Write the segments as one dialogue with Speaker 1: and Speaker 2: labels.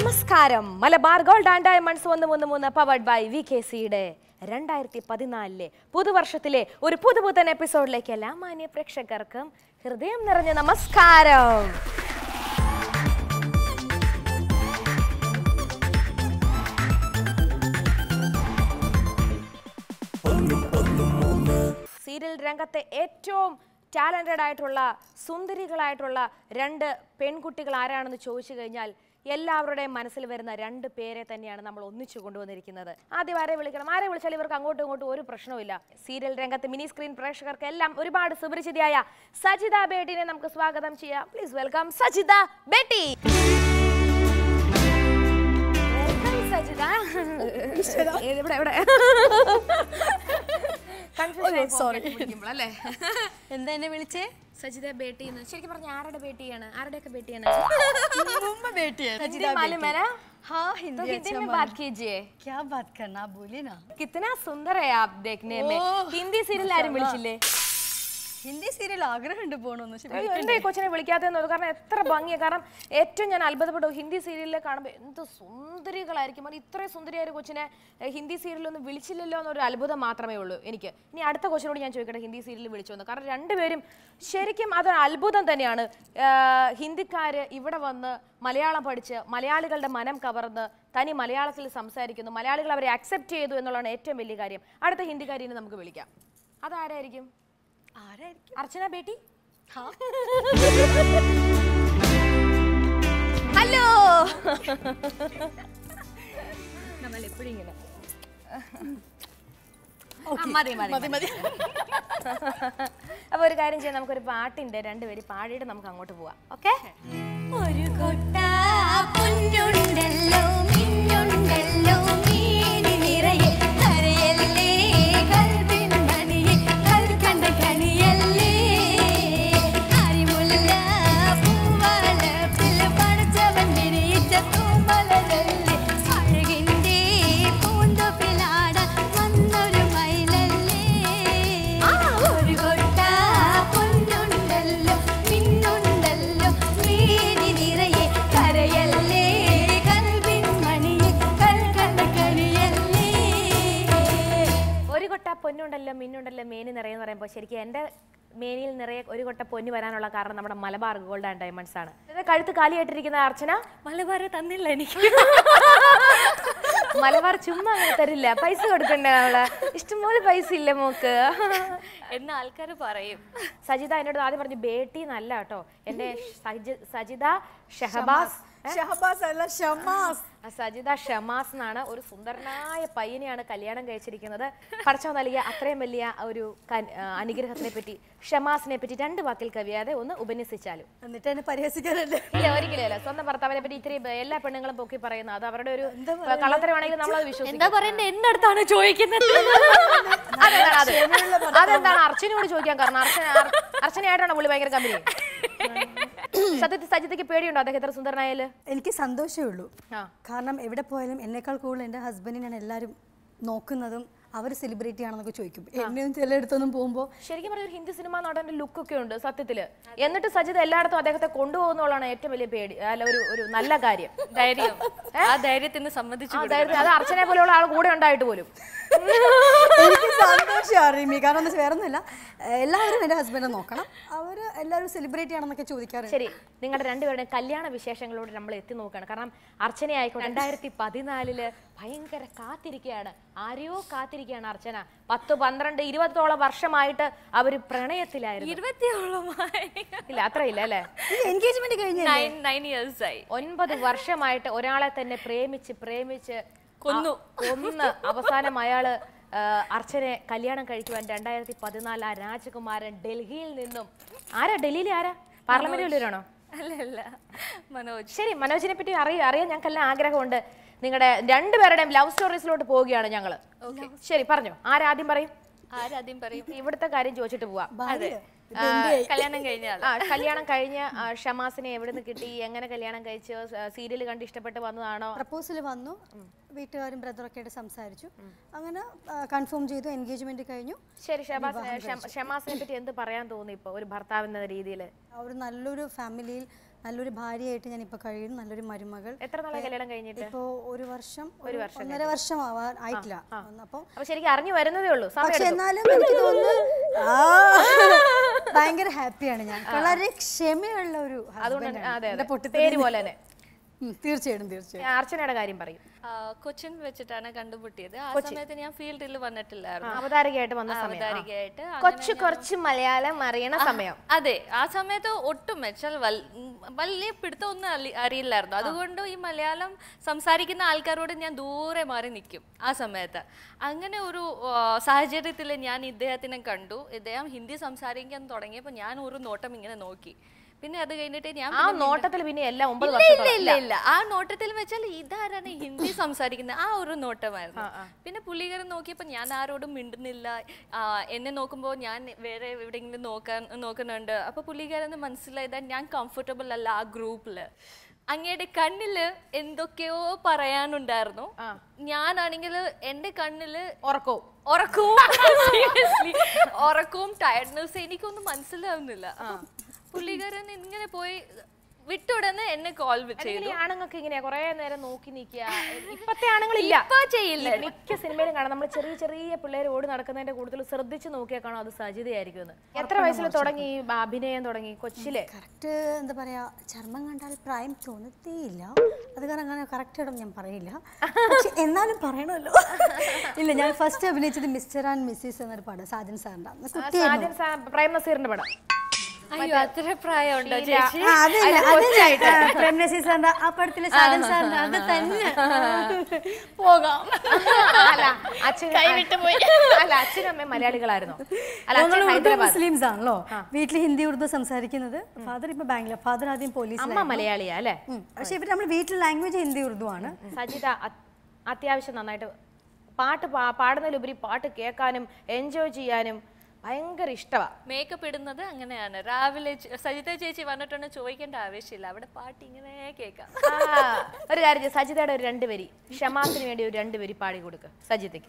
Speaker 1: നമസ്കാരം Malabar gold and diamonds ഒന്ന് മൂന്ന് മൂന്ന് പവർഡ് ബൈ വി കെ സിയുടെ രണ്ടായിരത്തി പതിനാലിലെ പുതുവർഷത്തിലെ ഒരു പുതുപുത്തൻ എപ്പിസോഡിലേക്ക് എല്ലാ മാന്യ പ്രേക്ഷകർക്കും ഹൃദയം നിറഞ്ഞ നമസ്കാരം സീരിയൽ രംഗത്തെ ഏറ്റവും ടാലന്റഡ് ആയിട്ടുള്ള സുന്ദരികളായിട്ടുള്ള രണ്ട് പെൺകുട്ടികൾ ആരാണെന്ന് ചോദിച്ചു കഴിഞ്ഞാൽ എല്ലാവരുടെയും മനസ്സിൽ വരുന്ന രണ്ട് പേരെ തന്നെയാണ് നമ്മൾ ഒന്നിച്ചു കൊണ്ടുവന്നിരിക്കുന്നത് ആദ്യം ആരെ വിളിക്കണം ആരെ വിളിച്ചാൽ ഇവർക്ക് അങ്ങോട്ടും ഇങ്ങോട്ടും ഒരു പ്രശ്നവുമില്ല സീരിയൽ രംഗത്ത് മിനി സ്ക്രീൻ പ്രേക്ഷകർക്ക് എല്ലാം ഒരുപാട് സുപരിചിതയായ സജിത ബേട്ടിനെ നമുക്ക് സ്വാഗതം ചെയ്യാം please welcome Sajitha Betty welcome Sajitha ഏത് ഇവിടെ ഇവിടെ സോറി അല്ലേ
Speaker 2: എന്താ എന്നെ വിളിച്ചേ
Speaker 1: സജിത ബേട്ടി എന്ന് ശരിക്കും പറഞ്ഞ ആരുടെ ബേട്ടിയാണ് ആരുടെയൊക്കെ ബേട്ടിയാണ്
Speaker 2: मुंबई बेटी है
Speaker 1: हिंदी मालूम है ना
Speaker 2: हाँ
Speaker 1: तो
Speaker 2: हिंदी
Speaker 1: हिंदी
Speaker 2: अच्छा
Speaker 1: में
Speaker 2: मालूम।
Speaker 1: बात कीजिए
Speaker 2: क्या बात करना आप बोलिए ना
Speaker 1: कितना सुंदर है आप देखने में
Speaker 2: ഓ,
Speaker 1: ഹിന്ദി സീരിയൽ ആരും വിളിച്ചില്ലേ
Speaker 2: ഹിന്ദി സീരിയൽ ആഗ്രഹമുണ്ട് പോകണമെന്ന് പക്ഷെ
Speaker 1: അയ്യോ, എന്താ ഈ കൊച്ചിനെ വിളിക്കാത്തതെന്ന് കാരണം എത്ര ഭംഗിയാണ് കാരണം ഏറ്റവും ഞാൻ അത്ഭുതപ്പെട്ടു ഹിന്ദി സീരിയലിൽ കാണുമ്പോൾ എന്ത് സുന്ദരികളായിരിക്കും അത് ഇത്രയും സുന്ദരിയായ ഒരു കൊച്ചിനെ ഏഹ്, ഹിന്ദി സീരിയലൊന്നും വിളിച്ചില്ലല്ലോ എന്നൊരു അത്ഭുതം മാത്രമേ ഉള്ളൂ എനിക്ക് ഇനി അടുത്ത കൊച്ചിനോട് ഞാൻ ചോദിക്കട്ടെ ഹിന്ദി സീരിയൽ വിളിച്ചോന്ന് കാരണം രണ്ടുപേരും ശരിക്കും അതൊരു അത്ഭുതം തന്നെയാണ് ഏഹ്, ഹിന്ദിക്കാര് ഇവിടെ വന്ന് മലയാളം പഠിച്ച് മലയാളികളുടെ മനം കവർന്ന് തനി മലയാളത്തിൽ സംസാരിക്കുന്നു മലയാളികൾ അവരെ അക്സെപ്റ്റ് ചെയ്തു എന്നുള്ളതാണ് ഏറ്റവും വലിയ കാര്യം അടുത്ത ഹിന്ദിക്കാരിനെ നമുക്ക് വിളിക്കാം അതാരായിരിക്കും
Speaker 2: ആരായിരിക്കും
Speaker 1: അർച്ചന ബേട്ടി
Speaker 2: हाँ
Speaker 1: ഹലോ നമ്മൾ എപ്പോഴും ഇങ്ങനെ ആ, മതി മതി
Speaker 2: മതി മതി
Speaker 1: അപ്പൊ ഒരു കാര്യം ചെയ്യാം നമുക്കൊരു പാട്ടുണ്ട് രണ്ടുപേര് പാടിയിട്ട് നമുക്ക് അങ്ങോട്ട് പോവാം ഓക്കെ
Speaker 3: ഒരു കൊട്ട പൊന്നുണ്ടല്ലോ മിന്നുണ്ടല്ലോ മീനി നിറയെ കരയല്ലേ കൽവിൻ മണിയെ കൽക്കണ്ട കണിയല്ലേ അരിമുല്ല പൂവാലത്തിൽ പടച്ചവൻ വിരിയിച്ച പൂമലരല്ലേ അഴകിന്റെ പൂന്തൊപ്പിലാടാൻ വന്നൊരു മയിലല്ലേ ഒരു കൊട്ട പൊന്നുണ്ടല്ലോ മിന്നുണ്ടല്ലോ മീനി നിറയെ കരയല്ലേ കൽവിൻ മണിയെ കൽക്കണ്ട കണിയല്ലേ
Speaker 1: ഒരു കൊട്ട പൊന്നുണ്ടല്ലോ മിന്നുണ്ടല്ലോ മേനി നിറയെന്ന് പറയുമ്പോൾ ശരിക്കും എൻ്റെ മേനിയിൽ നിറയെ ഒരു കൊട്ട പൊന്നു വരാനുള്ള കാരണം നമ്മുടെ മലബാർ ഗോൾഡ് ആൻഡ് ഡയമണ്ട്സ് ആണ് ഇത് കഴുത്ത് കാലിയായിട്ടിരിക്കുന്ന അർച്ചന
Speaker 2: മലബാർ തന്നില്ല എനിക്ക്
Speaker 1: മലബാർ ചുമ്മാ അങ്ങനെ തരില്ല പൈസ കൊടുക്കണ്ടേ അവള് ഇഷ്ടംപോലെ പൈസ ഇല്ല മോക്ക്
Speaker 2: എന്ന ആൾക്കാർ പറയും
Speaker 1: സജിത എന്നോട് ആദ്യം പറഞ്ഞു ബേട്ടി എന്നല്ല കേട്ടോ എൻ്റെ സജി- സജിത ഷഹബാസ്
Speaker 2: ഷഹബാസ് അല്ല ഷമാസ്
Speaker 1: ആ സജിത ഷമാസ് എന്നാണ് ഒരു സുന്ദരനായ പയ്യനെയാണ് കല്യാണം കഴിച്ചിരിക്കുന്നത് പഠിച്ചോ നൽകിയ അത്രയും വലിയ ഒരു കൻ- ആ, അനുഗ്രഹത്തിനെ പറ്റി ഷമാസിനെ പറ്റി രണ്ട് വാക്കിൽ കവിയാതെ ഒന്ന് ഉപന്യസിച്ചാലും
Speaker 2: എന്നിട്ട് എന്നെ പരിഹസിക്കാനല്ലേ
Speaker 1: ഇല്ല ഒരിക്കലും അല്ല സ്വന്തം ഭർത്താവിനെ പറ്റി ഇത്രയും എല്ലാ പെണ്ണുങ്ങളും പൊക്കി പറയുന്നത് അത് അവരുടെ ഒരു കള്ളത്തരമാണെങ്കിൽ നമ്മളത് വിശ്വസിക്കും
Speaker 2: എന്താ പറയണ്ടേ എന്റെ അടുത്താണ് ചോദിക്കുന്നത്
Speaker 1: അതെന്താണ് അത്? അതെന്താണ് അർച്ചനയോട് ചോദിക്കാൻ കാരണം അർച്ചന അർ- അർച്ചനയായിട്ടാണോ പുള്ളി ഭയങ്കര കമ്പനി സത്യത്തിൽ സജിതയ്ക്ക് പേടിയുണ്ടോ അദ്ദേഹം എത്ര സുന്ദരനായാല്
Speaker 4: എനിക്ക് സന്തോഷമേ ഉള്ളൂ
Speaker 1: ആ.
Speaker 4: കാരണം എവിടെ പോയാലും എന്നേക്കാൾ കൂടുതൽ എൻ്റെ ഹസ്ബൻഡിനാണ് എല്ലാവരും നോക്കുന്നതും അവർ സെലിബ്രിറ്റി ആണെന്നൊക്കെ ചോദിക്കും എന്നെയും ചിലയിടത്തൊന്നും പോകുമ്പോൾ
Speaker 1: ശരിക്കും പറഞ്ഞ ഒരു ഹിന്ദി സിനിമ നടന്റെ ലുക്ക് ഒക്കെ ഉണ്ട് സത്യത്തില് എന്നിട്ട് സജിത എല്ലായിടത്തും അദ്ദേഹത്തെ കൊണ്ടുപോകുന്നുള്ളതാണ് ഏറ്റവും വലിയ പേടി അല്ല ഒരു ഒരു നല്ല കാര്യം
Speaker 2: ധൈര്യം ആ ധൈര്യത്തിന് സമ്മതിച്ചു
Speaker 1: ആ, ധൈര്യത്തിൽ- അത് അർച്ചനെ പോലെയുള്ള ആൾ കൂടെ ഉണ്ടായിട്ട് പോലും
Speaker 4: എനിക്ക് സന്തോഷം അറിയുമി കാരണം എന്താ വെച്ചാൽ വേറെ ഒന്നുമില്ല എല്ലാവരും എൻ്റെ ഹസ്ബൻഡിനെ നോക്കണം അവർ എല്ലാവരും സെലിബ്രിറ്റി ആണെന്നൊക്കെ ചോദിക്കാറുണ്ട്
Speaker 1: ശരി നിങ്ങളുടെ രണ്ടുപേരുടെയും കല്യാണ വിശേഷങ്ങളോട് നമ്മൾ എത്തി നോക്കുകയാണ് കാരണം അർച്ചന ആയിക്കോട്ടെ രണ്ടായിരത്തി പതിനാലില് ഭയങ്കര കാത്തിരിക്കുകയാണ് ആരെയോ കാത്തിരിക്കുകയാണ് അർച്ചന പത്ത് പന്ത്രണ്ട് ഇരുപത്തോളം വർഷമായിട്ട് അവര് പ്രണയത്തിലായിരുന്നു
Speaker 2: ഇരുപത്തിയോളമായി
Speaker 1: ഇല്ല അത്രയില്ല അല്ലേ
Speaker 4: എൻഗേജ്മെന്റ് കഴിഞ്ഞ
Speaker 2: നയൻ നയൻ ഇയേഴ്സ് ആയി
Speaker 1: ഒൻപത് വർഷമായിട്ട് ഒരാളെ തന്നെ പ്രേമിച്ച് പ്രേമിച്ച്
Speaker 2: കൊന്നു.
Speaker 1: ആ, കൊന്ന് അവസാനം അയാള് ആ, അർച്ചനെ കല്യാണം കഴിക്കുവാൻ രണ്ടായിരത്തി പതിനാല് ആ രാജകുമാരൻ ഡൽഹിയിൽ നിന്നും ആരാ ഡൽഹിയിലെ ആരാ പാർലമെന്റ് വല്ലവരാണോ
Speaker 2: അല്ല അല്ല മനോജ്
Speaker 1: ശരി മനോജിനെ പറ്റി അറിയ അറിയാൻ ഞങ്ങൾക്കെല്ലാം ആഗ്രഹമുണ്ട് നിങ്ങളുടെ രണ്ടുപേരുടെയും ലവ് സ്റ്റോറീസിലോട്ട് പോവുകയാണ് ഞങ്ങള് ശരി പറഞ്ഞോ ആരാദ്യം പറയും
Speaker 2: ആരാദ്യം പറയും
Speaker 1: ഇവിടുത്തെ കാര്യം ചോദിച്ചിട്ട് പോവാം
Speaker 4: ഭാര്യ
Speaker 1: ആ,
Speaker 2: കല്യാണം കഴിഞ്ഞ ആള്
Speaker 1: ആ കല്യാണം കഴിഞ്ഞ് ആ, ഷമാസിനെ എവിടുന്ന് കിട്ടി എങ്ങനെ കല്യാണം കഴിച്ചു സീരിയൽ കണ്ട് ഇഷ്ടപ്പെട്ട് വന്നതാണോ
Speaker 4: പ്രപ്പോസൽ വന്നു വീട്ടുകാരും ബ്രദറൊക്കെ ആയിട്ട് സംസാരിച്ചു അങ്ങനെ കൺഫേം ചെയ്തു എൻഗേജ്മെന്റ് കഴിഞ്ഞു
Speaker 1: ശരി ഷമാസ് ഷമാസിനെ പറ്റി എന്ത് പറയാൻ തോന്നി ഇപ്പൊ ഒരു ഭർത്താവ് എന്ന രീതിയിൽ
Speaker 4: അവർ നല്ലൊരു ഫാമിലിയിൽ നല്ലൊരു ഭാര്യയായിട്ട് ഞാൻ ഇപ്പോൾ കഴിയുന്നു നല്ലൊരു മരുമകൾ
Speaker 1: എത്ര നാളെ കല്യാണം കഴിഞ്ഞിട്ട്
Speaker 4: ഇപ്പോൾ ഒരു വർഷം ഒരു ഒന്നര വർഷം ആവാൻ ആയിട്ടില്ല അപ്പം
Speaker 1: അപ്പൊ ശരിക്കും അറിഞ്ഞു വരുന്നതേ ഉള്ളൂ സമയം
Speaker 4: പക്ഷെ
Speaker 1: എടുക്കും.
Speaker 4: എന്നാലും എനിക്ക് തോന്നുന്നു ആ, ഭയങ്കര ഹാപ്പിയാണ് ഞാൻ വളരെ ക്ഷമയുള്ള ഒരു
Speaker 1: അതുകൊണ്ട്
Speaker 4: husband ആണ്.
Speaker 1: അതെ
Speaker 4: എൻ്റെ
Speaker 1: അതെ
Speaker 4: പൊട്ടിത്തെറി
Speaker 1: പേര് പോലെ തന്നെ
Speaker 4: ഉം, തീർച്ചയായിട്ടും തീർച്ചയായും
Speaker 1: അർച്ചനയുടെ കാര്യം പറയും
Speaker 2: ആ, കൊച്ചിൻ വെച്ചിട്ടാണ് കണ്ടുമുട്ടിയത് ആ സമയത്ത് ഞാൻ ഫീൽഡിൽ വന്നിട്ടില്ലായിരുന്നു
Speaker 1: അവതാരികയായിട്ട് വന്ന സമയം ആ.
Speaker 2: അവതാരികയായിട്ട്
Speaker 1: കൊച്ചു കുറച്ച് മലയാളം അറിയണ സമയം
Speaker 2: അതെ ആ സമയത്ത് ഒട്ടും വെച്ചാൽ വൽ- ഉം, വലിയ പിടുത്തമൊന്നും അറി- അറിയില്ലായിരുന്നു അതുകൊണ്ട് ഈ മലയാളം സംസാരിക്കുന്ന ആൾക്കാരോട് ഞാൻ ദൂരെ മാറി നിൽക്കും ആ സമയത്ത് അങ്ങനെ ഒരു സാഹചര്യത്തിൽ ഞാൻ ഇദ്ദേഹത്തിനെ കണ്ടു ഇദ്ദേഹം ഹിന്ദി സംസാരിക്കാൻ തുടങ്ങിയപ്പോൾ ഞാൻ ഒരു നോട്ടം ഇങ്ങനെ നോക്കി പിന്നെ അത് കഴിഞ്ഞിട്ട് ഞാൻ
Speaker 1: ആ
Speaker 2: പിന്നെ
Speaker 1: നോട്ടത്തിൽ പിന്നെ എല്ലാം ഒമ്പത്
Speaker 2: ഇല്ല,
Speaker 1: വർഷം
Speaker 2: ഇല്ല ഇല്ല ഇല്ല ആ നോട്ടത്തിൽ വെച്ചാൽ ഇതാരാണ് ഹിന്ദി സംസാരിക്കുന്നത് ആ ഒരു നോട്ടമായിരുന്നു പിന്നെ പുള്ളിക്കാരൻ നോക്കിയപ്പോൾ ഞാൻ ആരോടും മിണ്ടുന്നില്ല ആ, എന്നെ നോക്കുമ്പോൾ ഞാൻ വേറെ എവിടെയെങ്കിലും നോക്കാൻ നോക്കുന്നുണ്ട് അപ്പൊ പുള്ളിക്കാരന് മനസ്സിലായത് ഞാൻ കംഫർട്ടബിൾ അല്ല ആ ഗ്രൂപ്പില് അങ്ങയുടെ കണ്ണില് എന്തൊക്കെയോ പറയാനുണ്ടായിരുന്നു ഞാനാണെങ്കിൽ എന്റെ കണ്ണില്
Speaker 1: ഉറക്കവും
Speaker 2: ഉറക്കവും seriously, ഉറക്കവും ടയർഡ്നെസ് എനിക്കൊന്നും മനസ്സിലാവുന്നില്ല അപ്പൊ പുള്ളിക്കാരൻ ഇങ്ങനെ പോയി വിട്ടുടനെ എന്നെ കോൾ ചെയ്തു
Speaker 1: അല്ലെങ്കിൽ ഈ ആണുങ്ങൾക്ക് ഇങ്ങനെയാ കുറെ നേരം നോക്കി നിൽക്കുക ഇപ്പത്തെ ആണുങ്ങളില്ല
Speaker 2: ഇപ്പൊ ചെയ്യില്ല
Speaker 1: മിക്ക സിനിമയിലും കാണാം നമ്മൾ ചെറിയ ചെറിയ പിള്ളേർ ഓടി നടക്കുന്നതിന്റെ കൂടുതൽ ശ്രദ്ധിച്ച് നോക്കിയാൽ കാണാം അത് സജിതയായിരിക്കും എന്ന് എത്ര വയസ്സിൽ തുടങ്ങി ഈ അഭിനയം തുടങ്ങി കൊച്ചിലെ
Speaker 4: കറക്റ്റ് എന്താ പറയാ ചർമ്മം കണ്ടാൽ പ്രായം തോന്നത്തേയില്ല അത് കാരണം അങ്ങനെ കറക്റ്റ് ഇടം ഞാൻ പറയില്ല പക്ഷെ എന്നാലും പറയണമല്ലോ ഇല്ല ഞാൻ ഫസ്റ്റ് അഭിനയിച്ചത് മിസ്റ്റർ ആൻഡ് മിസ്സിസ് എന്നൊരു പടം സാജൻ സാറിൻ്റെ അന്ന് കുട്ടിയായിരുന്നു
Speaker 1: സാജൻ സാ- പ്രേം നസീറിന്റെ പടം
Speaker 2: അയ്യോ അത്ര പ്രായമുണ്ടോ
Speaker 1: ഷീല.
Speaker 2: ചേച്ചി
Speaker 4: ആ, അതന്നെ, അതന്നെ. ആ, പ്രേം നസീർ സാറിന്റെ ആ പടത്തിലെ സാജൻ സാറിന്റെ അത് തന്നെ പോകാം
Speaker 1: അല്ല അച്ഛൻ പോയി അല്ല അച്ഛനും അമ്മയും മലയാളികളായിരുന്നു അല്ല
Speaker 4: ഞങ്ങൾ
Speaker 1: അച്ഛൻ
Speaker 4: ഉറുദു
Speaker 1: ഹൈദരാബാദ്
Speaker 4: മുസ്ലിംസ് ആണല്ലോ വീട്ടിൽ ഹിന്ദി ഉറുദു സംസാരിക്കുന്നത് ഫാദർ ഇപ്പൊ ബാംഗ്ലൂർ ഫാദർ ആദ്യം പോലീസ്
Speaker 1: അമ്മ മലയാളിയാ അല്ലേ
Speaker 4: പക്ഷെ ഇവർ നമ്മുടെ വീട്ടിൽ ലാംഗ്വേജ് ഹിന്ദി ഉറുദു ആണ്
Speaker 1: സജിത അത്- അത്യാവശ്യം നന്നായിട്ട് പാട്ട് പാ- പാടുന്നതിലുപരി പാട്ട് കേൾക്കാനും എൻജോയ് ചെയ്യാനും ഭയങ്കര ഇഷ്ടമാ
Speaker 2: മേക്കപ്പ് ഇടുന്നത് അങ്ങനെയാണ് രാവിലെ ചെ- സജിത ചേച്ചി വന്നിട്ടുണ്ട് ചോദിക്കേണ്ട ആവശ്യമില്ല അവിടെ പാട്ട് ഇങ്ങനെ കേൾക്കാം
Speaker 1: ആ, ഒരു കാര്യം ചെയ്യ്, സജിതയുടെ ഒരു രണ്ട് വരി ഷമാസിന് വേണ്ടി ഒരു രണ്ട് വരി പാടി കൊടുക്ക് സജിതയ്ക്ക്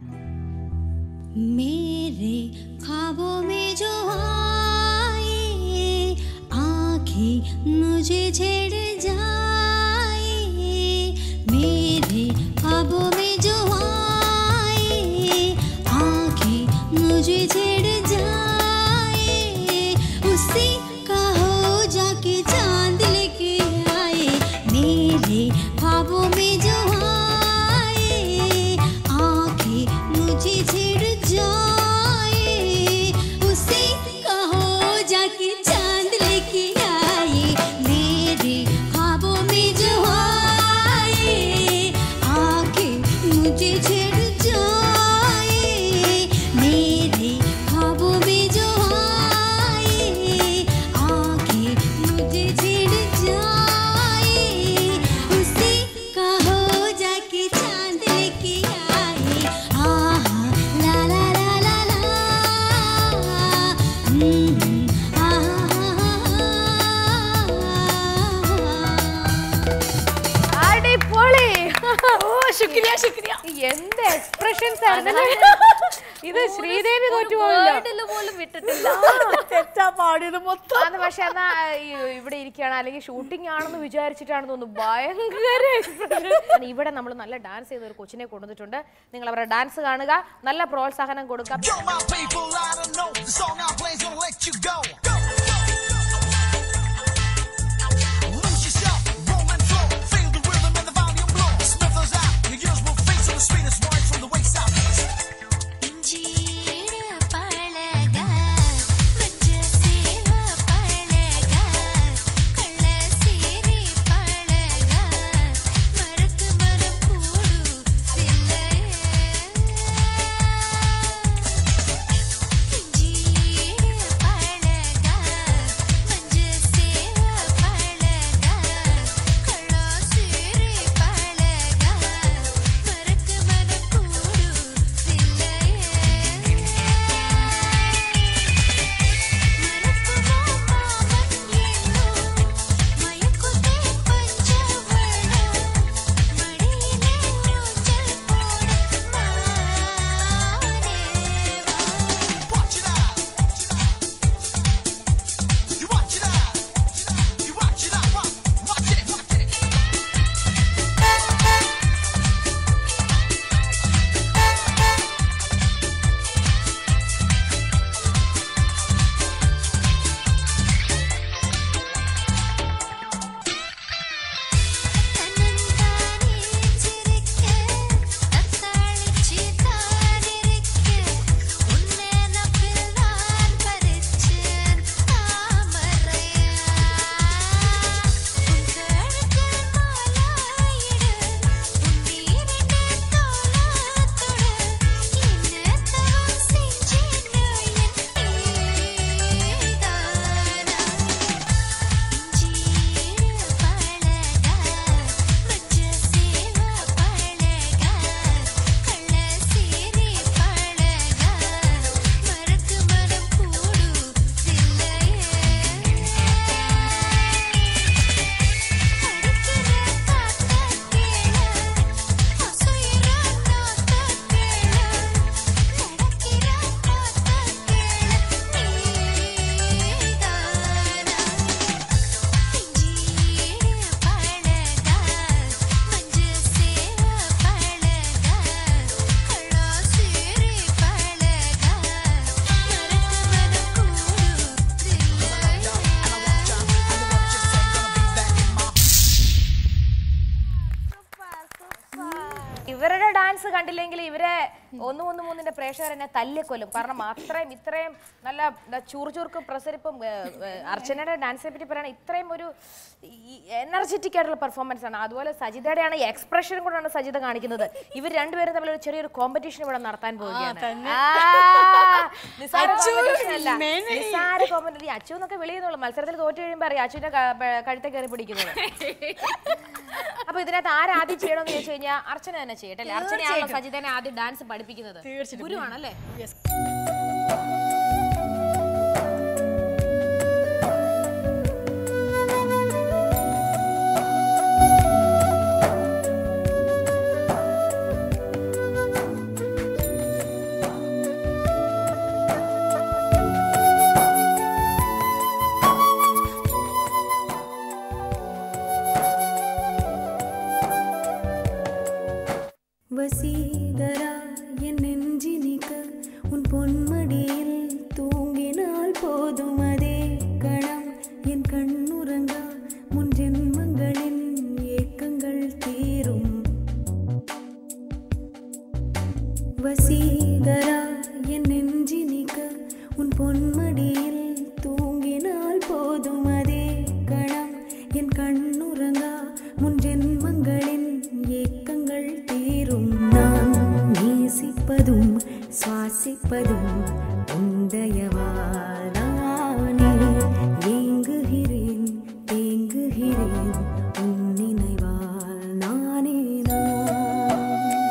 Speaker 3: मेरे ख्वाबों में जो आए आंखें मुझे छेड़ जाए मेरे ख्वाबों में जो आए आंखें मुझे छेड़ जाए उसी का हो जाके चांद लेके आए मेरे ख्वाबों में जो आए आंखें मुझे छेड़ जाए उसी का हो जाके चांद लेके आए मेरे ख्वाबों में जो आए आंखें मुझे छेड़ जाए मेरे ख्वाबों में जो आए आंखें मुझे छेड़ जाए उसी का हो जाके चांद लेके आए आहा ला ला ला ला ला हम्म, आहा
Speaker 1: അടിപൊളി ഓ ശുക്രിയ ശുക്രിയ എന്ത് എക്സ്പ്രഷൻസ് ആയിരുന്നു ഇത് ശ്രീദേവി തോറ്റുപോയില്ല
Speaker 2: വേർഡിൽ പോലും വിട്ടിട്ടില്ല
Speaker 4: തെറ്റാ പാടിയത് മൊത്തം
Speaker 1: അത് പക്ഷെ എന്നാ ഈ ഇവിടെ ഇരിക്കുകയാണ് അല്ലെങ്കിൽ ഷൂട്ടിംഗ് ആണെന്ന് വിചാരിച്ചിട്ടാണെന്ന് തോന്നുന്നു ഭയങ്കര expression. ഇവിടെ നമ്മൾ നല്ല ഡാൻസ് ചെയ്ത ഒരു കൊച്ചിനെ കൊണ്ടുവന്നിട്ടുണ്ട് നിങ്ങൾ അവരുടെ ഡാൻസ് കാണുക നല്ല പ്രോത്സാഹനം കൊടുക്കുക
Speaker 5: Yo, my people, I don't know. The song I play's gonna let you go. Lose yourself, roll and flow. Feel the rhythm and the volume blow. Sniff those out. Your ears will face the sweetest wine from the waist out.
Speaker 3: जीड़ पड़ेगा मुझ save पड़ेगा कள்ள सीरी पड़ेगा मरक मरकूडू सिले जीड़ पड़ेगा
Speaker 1: കണ്ടില്ലെങ്കിൽ ഇവരെ ഒന്ന് മൂന്ന് മൂന്നിന്റെ പ്രേക്ഷകർ എന്നെ തല്ലിക്കൊല്ലും കാരണം അത്രയും ഇത്രയും നല്ല എന്താ ചൂർചൂർക്കും പ്രസരിപ്പും ഏ, ഏ, അർച്ചനയുടെ ഡാൻസിനെ പറ്റി പറയുകയാണെങ്കിൽ ഇത്രയും ഒരു എനർജറ്റിക് ആയിട്ടുള്ള പെർഫോമൻസ് ആണ് അതുപോലെ സജിതയുടെയാണ് ഈ എക്സ്പ്രഷനും കൂടെയാണ് സജിത കാണിക്കുന്നത് ഇവർ രണ്ടുപേരും തമ്മിൽ ഒരു ചെറിയൊരു കോമ്പറ്റീഷൻ ഇവിടെ നടത്താൻ പോവുകയാണ് ആ, നിസ്സാര competition അല്ല. നിസ്സാര കോമ്പറ്റീഷൻ അച്ചു എന്നൊക്കെ വിളിയുന്നുള്ളൂ മത്സരത്തിൽ തോറ്റു കഴിയുമ്പോൾ അറിയാം അച്ചുവിന്റെ ക- പ- കഴുത്തെ കയറി പിടിക്കുന്നത് അപ്പൊ ഇതിനകത്ത് ആരാദ്യം ചെയ്യണമെന്ന് ചോദിച്ചു കഴിഞ്ഞാൽ അർച്ചന തന്നെ ചെയ്യട്ടെ അല്ലേ അർച്ചനയാണല്ലോ സജിതനെ ആദ്യം ഡാൻസ് പഠിപ്പിക്കുന്നത് ഗുരുവാണല്ലേ
Speaker 6: வசீகரா என் நெஞ்சினிக்க உன் பொன்மடியில் தூங்கினால் போதும் அதே கணம் என் கண்ணுறங்கா முன் ஜென்மங்களின் ஏக்கங்கள் தீரும் வசீகரா என் நெஞ்சினிக்க உன் பொன்மடியில் தூங்கினால் போதும் அதே கணம் என் கண்ணுறங்கா முன் ஜென்மங்களின் ஏக்கங்கள் தீரும் நான் நேசிப்பதும் சுவாசிப்பதும் உந்தயவாதானே ஏங்குகிறேன் தேங்குகிறேன் உன் நினைவால் நானே நான்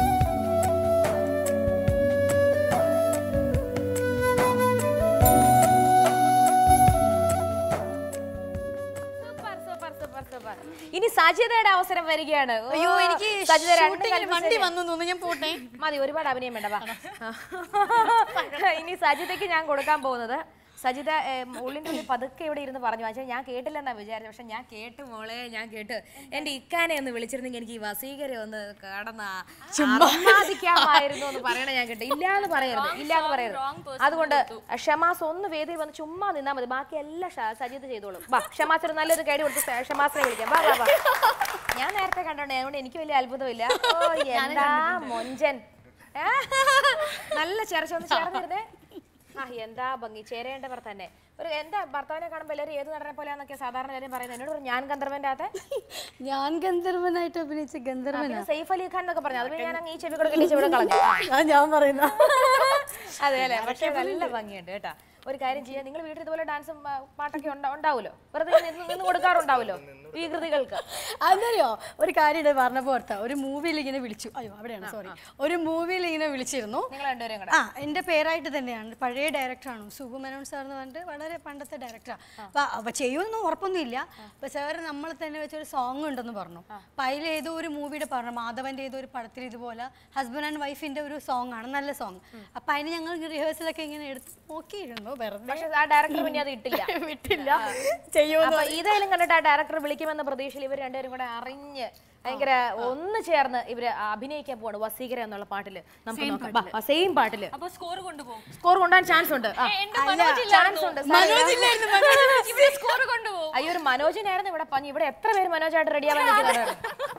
Speaker 1: സൂപ്പർ സൂപ്പർ സൂപ്പർ സൂപ്പർ ഇനി സജിതയുടെ അവസരം വരികയാണ് ഓ,
Speaker 4: അയ്യോ എനിക്ക്
Speaker 1: സജിത രണ്ട്
Speaker 4: ഷൂട്ടിങ്ങിൽ
Speaker 1: കൽപ്പിച്ച്
Speaker 4: വണ്ടി വന്നു തോന്നുന്നു ഞാൻ പോട്ടെ
Speaker 1: മതി ഒരുപാട് അഭിനയം വേണ്ട വാ ഇനി സജിതയ്ക്ക് ഞാൻ കൊടുക്കാൻ പോകുന്നത് സജിത ഏം, ഉള്ളിൻ്റെ ഉള്ളിൽ പതുക്കെ ഇവിടെ ഇരുന്ന് പറഞ്ഞു പക്ഷേ ഞാൻ കേട്ടില്ലെന്നാ വിചാരിച്ചത് പക്ഷെ ഞാൻ കേട്ടു മോളെ ഞാൻ കേട്ട് എൻ്റെ ഇക്കാനെ ഒന്ന് വിളിച്ചിരുന്നെങ്കിൽ എനിക്ക് ഈ വസീകരെ ഒന്ന് കടന്ന ആഹ്ലാദിക്കാമായിരുന്നു എന്ന് പറയണ ഞാൻ കേട്ടു ഇല്ല എന്ന് പറയരുത് ഇല്ല എന്ന് പറയരുത് അതുകൊണ്ട് ഷമാസ് ഒന്ന് വേദിയിൽ വന്ന് ചുമ്മാ നിന്നാൽ മതി ബാക്കി എല്ലാം ഷ- സജിത ചെയ്തോളും വാ ഷമാസ് ഒരു നല്ലൊരു കൈഡി കൊടുത്ത് ഷ- ഷമാസിനെ വിളിക്കാം വാ വാ വാ ഞാൻ നേരത്തെ കണ്ടോണ്ട് അതുകൊണ്ട് എനിക്ക് വലിയ അത്ഭുതമില്ല ഓ എന്താ മൊഞ്ചൻ ഏ? നല്ല ചേർച്ച ഒന്ന് ചേർന്നിരുന്നേ ആ എന്താ ഭംഗി ചേരേണ്ടവർ തന്നെ ഒരു എന്റെ ഭർത്താവിനെ കാണുമ്പോൾ എല്ലാവരും ഏത് നടനെ പോലെയാന്നൊക്കെ സാധാരണ എല്ലാവരും പറയുന്നത് എന്നോട് പറഞ്ഞു, ഞാൻ ഗന്ധർവന്റെ അകത്തെ
Speaker 4: ഞാൻ ഗന്ധർവനായിട്ട് അഭിനയിച്ച ഗന്ധർവനാ
Speaker 1: സൈഫ് അലി ഖാൻ എന്നൊക്കെ പറഞ്ഞു അത് പിന്നെ ഞാൻ അങ്ങ് ഈ ചെവി കൂടെ കെട്ടി ചെവി കൂടെ കളഞ്ഞു ആ.
Speaker 4: ആ ഞാൻ പറയുന്ന
Speaker 1: അതെ അല്ലേ പക്ഷെ നല്ല ഭംഗിയുണ്ട് കേട്ടാ ഒരു കാര്യം ചെയ്യാം നിങ്ങൾ വീട്ടിൽ ഇതുപോലെ ഡാൻസും ആ, പാട്ടൊക്കെ ഉണ്ടാ- ഉണ്ടാവുമല്ലോ വെറുതെ ഇങ്ങനെ നിന്ന് നിന്ന് കൊടുക്കാറുണ്ടാവുമല്ലോ ഈ കൃതികൾക്ക്
Speaker 4: അതറിയോ ഒരു കാര്യം ഇവിടെ പറഞ്ഞപ്പോ ഓർത്താ ഒരു മൂവിയിൽ ഇങ്ങനെ വിളിച്ചു അയ്യോ അവിടെയാണ് സോറി ഒരു മൂവിയിൽ ഇങ്ങനെ വിളിച്ചിരുന്നു
Speaker 1: നിങ്ങൾ രണ്ടുപേരും കൂടെ
Speaker 4: ആ എൻ്റെ പേരായിട്ട് തന്നെയാണ് പഴയ ഡയറക്ടറാണ് സുഗു മേനോൻ സാർ എന്ന് പറഞ്ഞിട്ട് വളരെ പണ്ടത്തെ ഡയറക്ടറാണ് അപ്പൊ അപ്പൊ ചെയ്യുമെന്നും ഉറപ്പൊന്നുമില്ല അപ്പൊ സാർ നമ്മൾ തന്നെ വെച്ചൊരു സോങ് ഉണ്ടെന്ന് പറഞ്ഞു അപ്പൊ അതിൽ ഏതോ ഒരു മൂവിയുടെ പറഞ്ഞു മാധവന്റെ ഏതോ ഒരു പടത്തിൽ ഇതുപോലെ ഹസ്ബൻഡ് ആൻഡ് വൈഫിന്റെ ഒരു സോങ് ആണ് നല്ല സോങ് അപ്പൊ അതിന് ഞങ്ങൾ റിഹേഴ്സലൊക്കെ ഇങ്ങനെ എടുത്ത് നോക്കിയിരുന്നു വെറുതെ
Speaker 1: പക്ഷെ ആ ഡയറക്ടർ പിന്നെ അത് ഇട്ടില്ല
Speaker 4: വിട്ടില്ല ചെയ്യുമെന്ന്
Speaker 1: അപ്പൊ ഇതായാലും കണ്ടിട്ട് ആ ഡയറക്ടർ വിളിക്കുമെന്ന പ്രതീക്ഷയിൽ ഇവർ രണ്ടുപേരും കൂടെ അറിഞ്ഞ് ഭയങ്കര ഒന്ന് ചേർന്ന് ഇവര് അഭിനയിക്കാൻ പോവാണ് വസീകര എന്നുള്ള പാട്ടില് നമുക്ക് നോക്കാം സെയിം പാട്ടില്
Speaker 2: അപ്പൊ സ്കോർ കൊണ്ടുപോകും
Speaker 1: സ്കോർ കൊണ്ടുപോകാൻ ചാൻസ് ഉണ്ട് ആ.
Speaker 2: എന്റെ
Speaker 1: അല്ല,
Speaker 2: മനോജ്
Speaker 1: ചാൻസ് ഉണ്ട്
Speaker 2: ഇവിടെ സ്കോർ കൊണ്ടുപോകും
Speaker 1: അയ്യോ ഒരു മനോജിനായിരുന്നു ഇവിടെ പഞ്ഞു ഇവിടെ എത്ര പേര് മനോജായിട്ട് റെഡിയാവാൻ നിൽക്കുന്നത്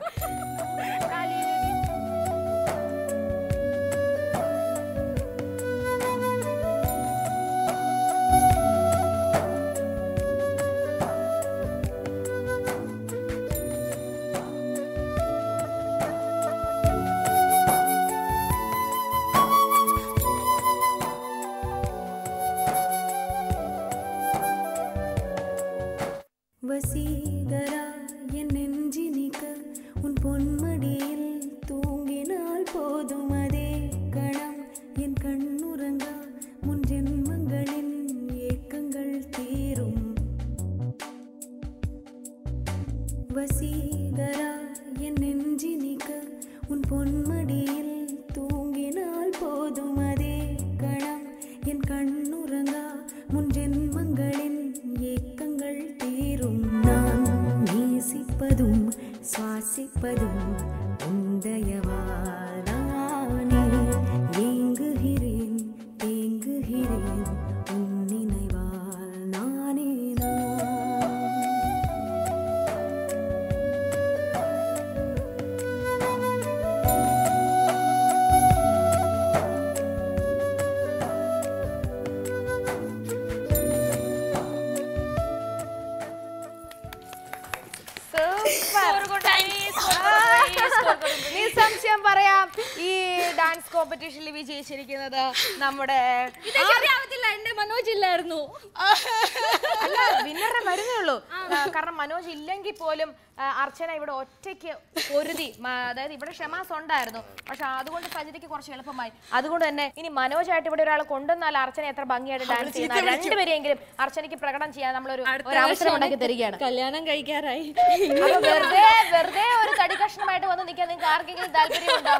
Speaker 6: வசீகரா என் நெஞ்சினிக்க உன் பொன்மடியில் தூங்கினால் போதும் அதே கணம் என் கண்ணுறங்கா முன் ஜென்மங்களின் ஏக்கங்கள் தீரும் வசீகரா என் நெஞ்சினிக்க உன் பொன்மடியில் தூங்கினால் போதும் அதே கணம் என் கண்ணுறங்கா முன் ஜென்மங்களின் ஏக்கங்கள் தீரும் நான் நேசிப்பதும் சுவாசிப்பதும் உந்தயவாதானே ஏங்குகிறேன் தேங்குகிறேன் உன் நினைவால் நானே நான்
Speaker 1: നിസ്സംശയം പറയാം ഈ ഡാൻസ് കോമ്പറ്റീഷനിൽ വിജയിച്ചിരിക്കുന്നത് നമ്മുടെ
Speaker 2: എന്റെ മനോജ് ഇല്ലായിരുന്നു
Speaker 1: അല്ല വിന്നറിനെ വരുന്നേ ഉള്ളൂ ആ, കാരണം മനോജ് ഇല്ലെങ്കിൽ പോലും ആ, അർച്ചന ഇവിടെ ഒറ്റയ്ക്ക് പൊരുതി മ- അതായത് ഇവിടെ ഷമാസ് ഉണ്ടായിരുന്നു പക്ഷെ അതുകൊണ്ട് സജിതയ്ക്ക് കുറച്ച് എളുപ്പമായി അതുകൊണ്ട് തന്നെ ഇനി മനോജായിട്ട് ഇവിടെ ഒരാൾ കൊണ്ടുവന്നാൽ അർച്ചന എത്ര ഭംഗിയായിട്ട് ഡാൻസ് ചെയ്യുന്ന രണ്ടുപേരെങ്കിലും അർച്ചനയ്ക്ക് പ്രകടനം ചെയ്യാൻ നമ്മളൊരു ഒരു അവസരം ഉണ്ടാക്കി തരികയാണ്
Speaker 2: കല്യാണം കഴിക്കാറായി
Speaker 1: അപ്പൊ വെറുതെ വെറുതെ ഒരു തടി കഷ്ണമായിട്ട് വന്ന് നിൽക്കാൻ നിങ്ങൾക്ക് ആർക്കെങ്കിലും താല്പര്യമുണ്ടോ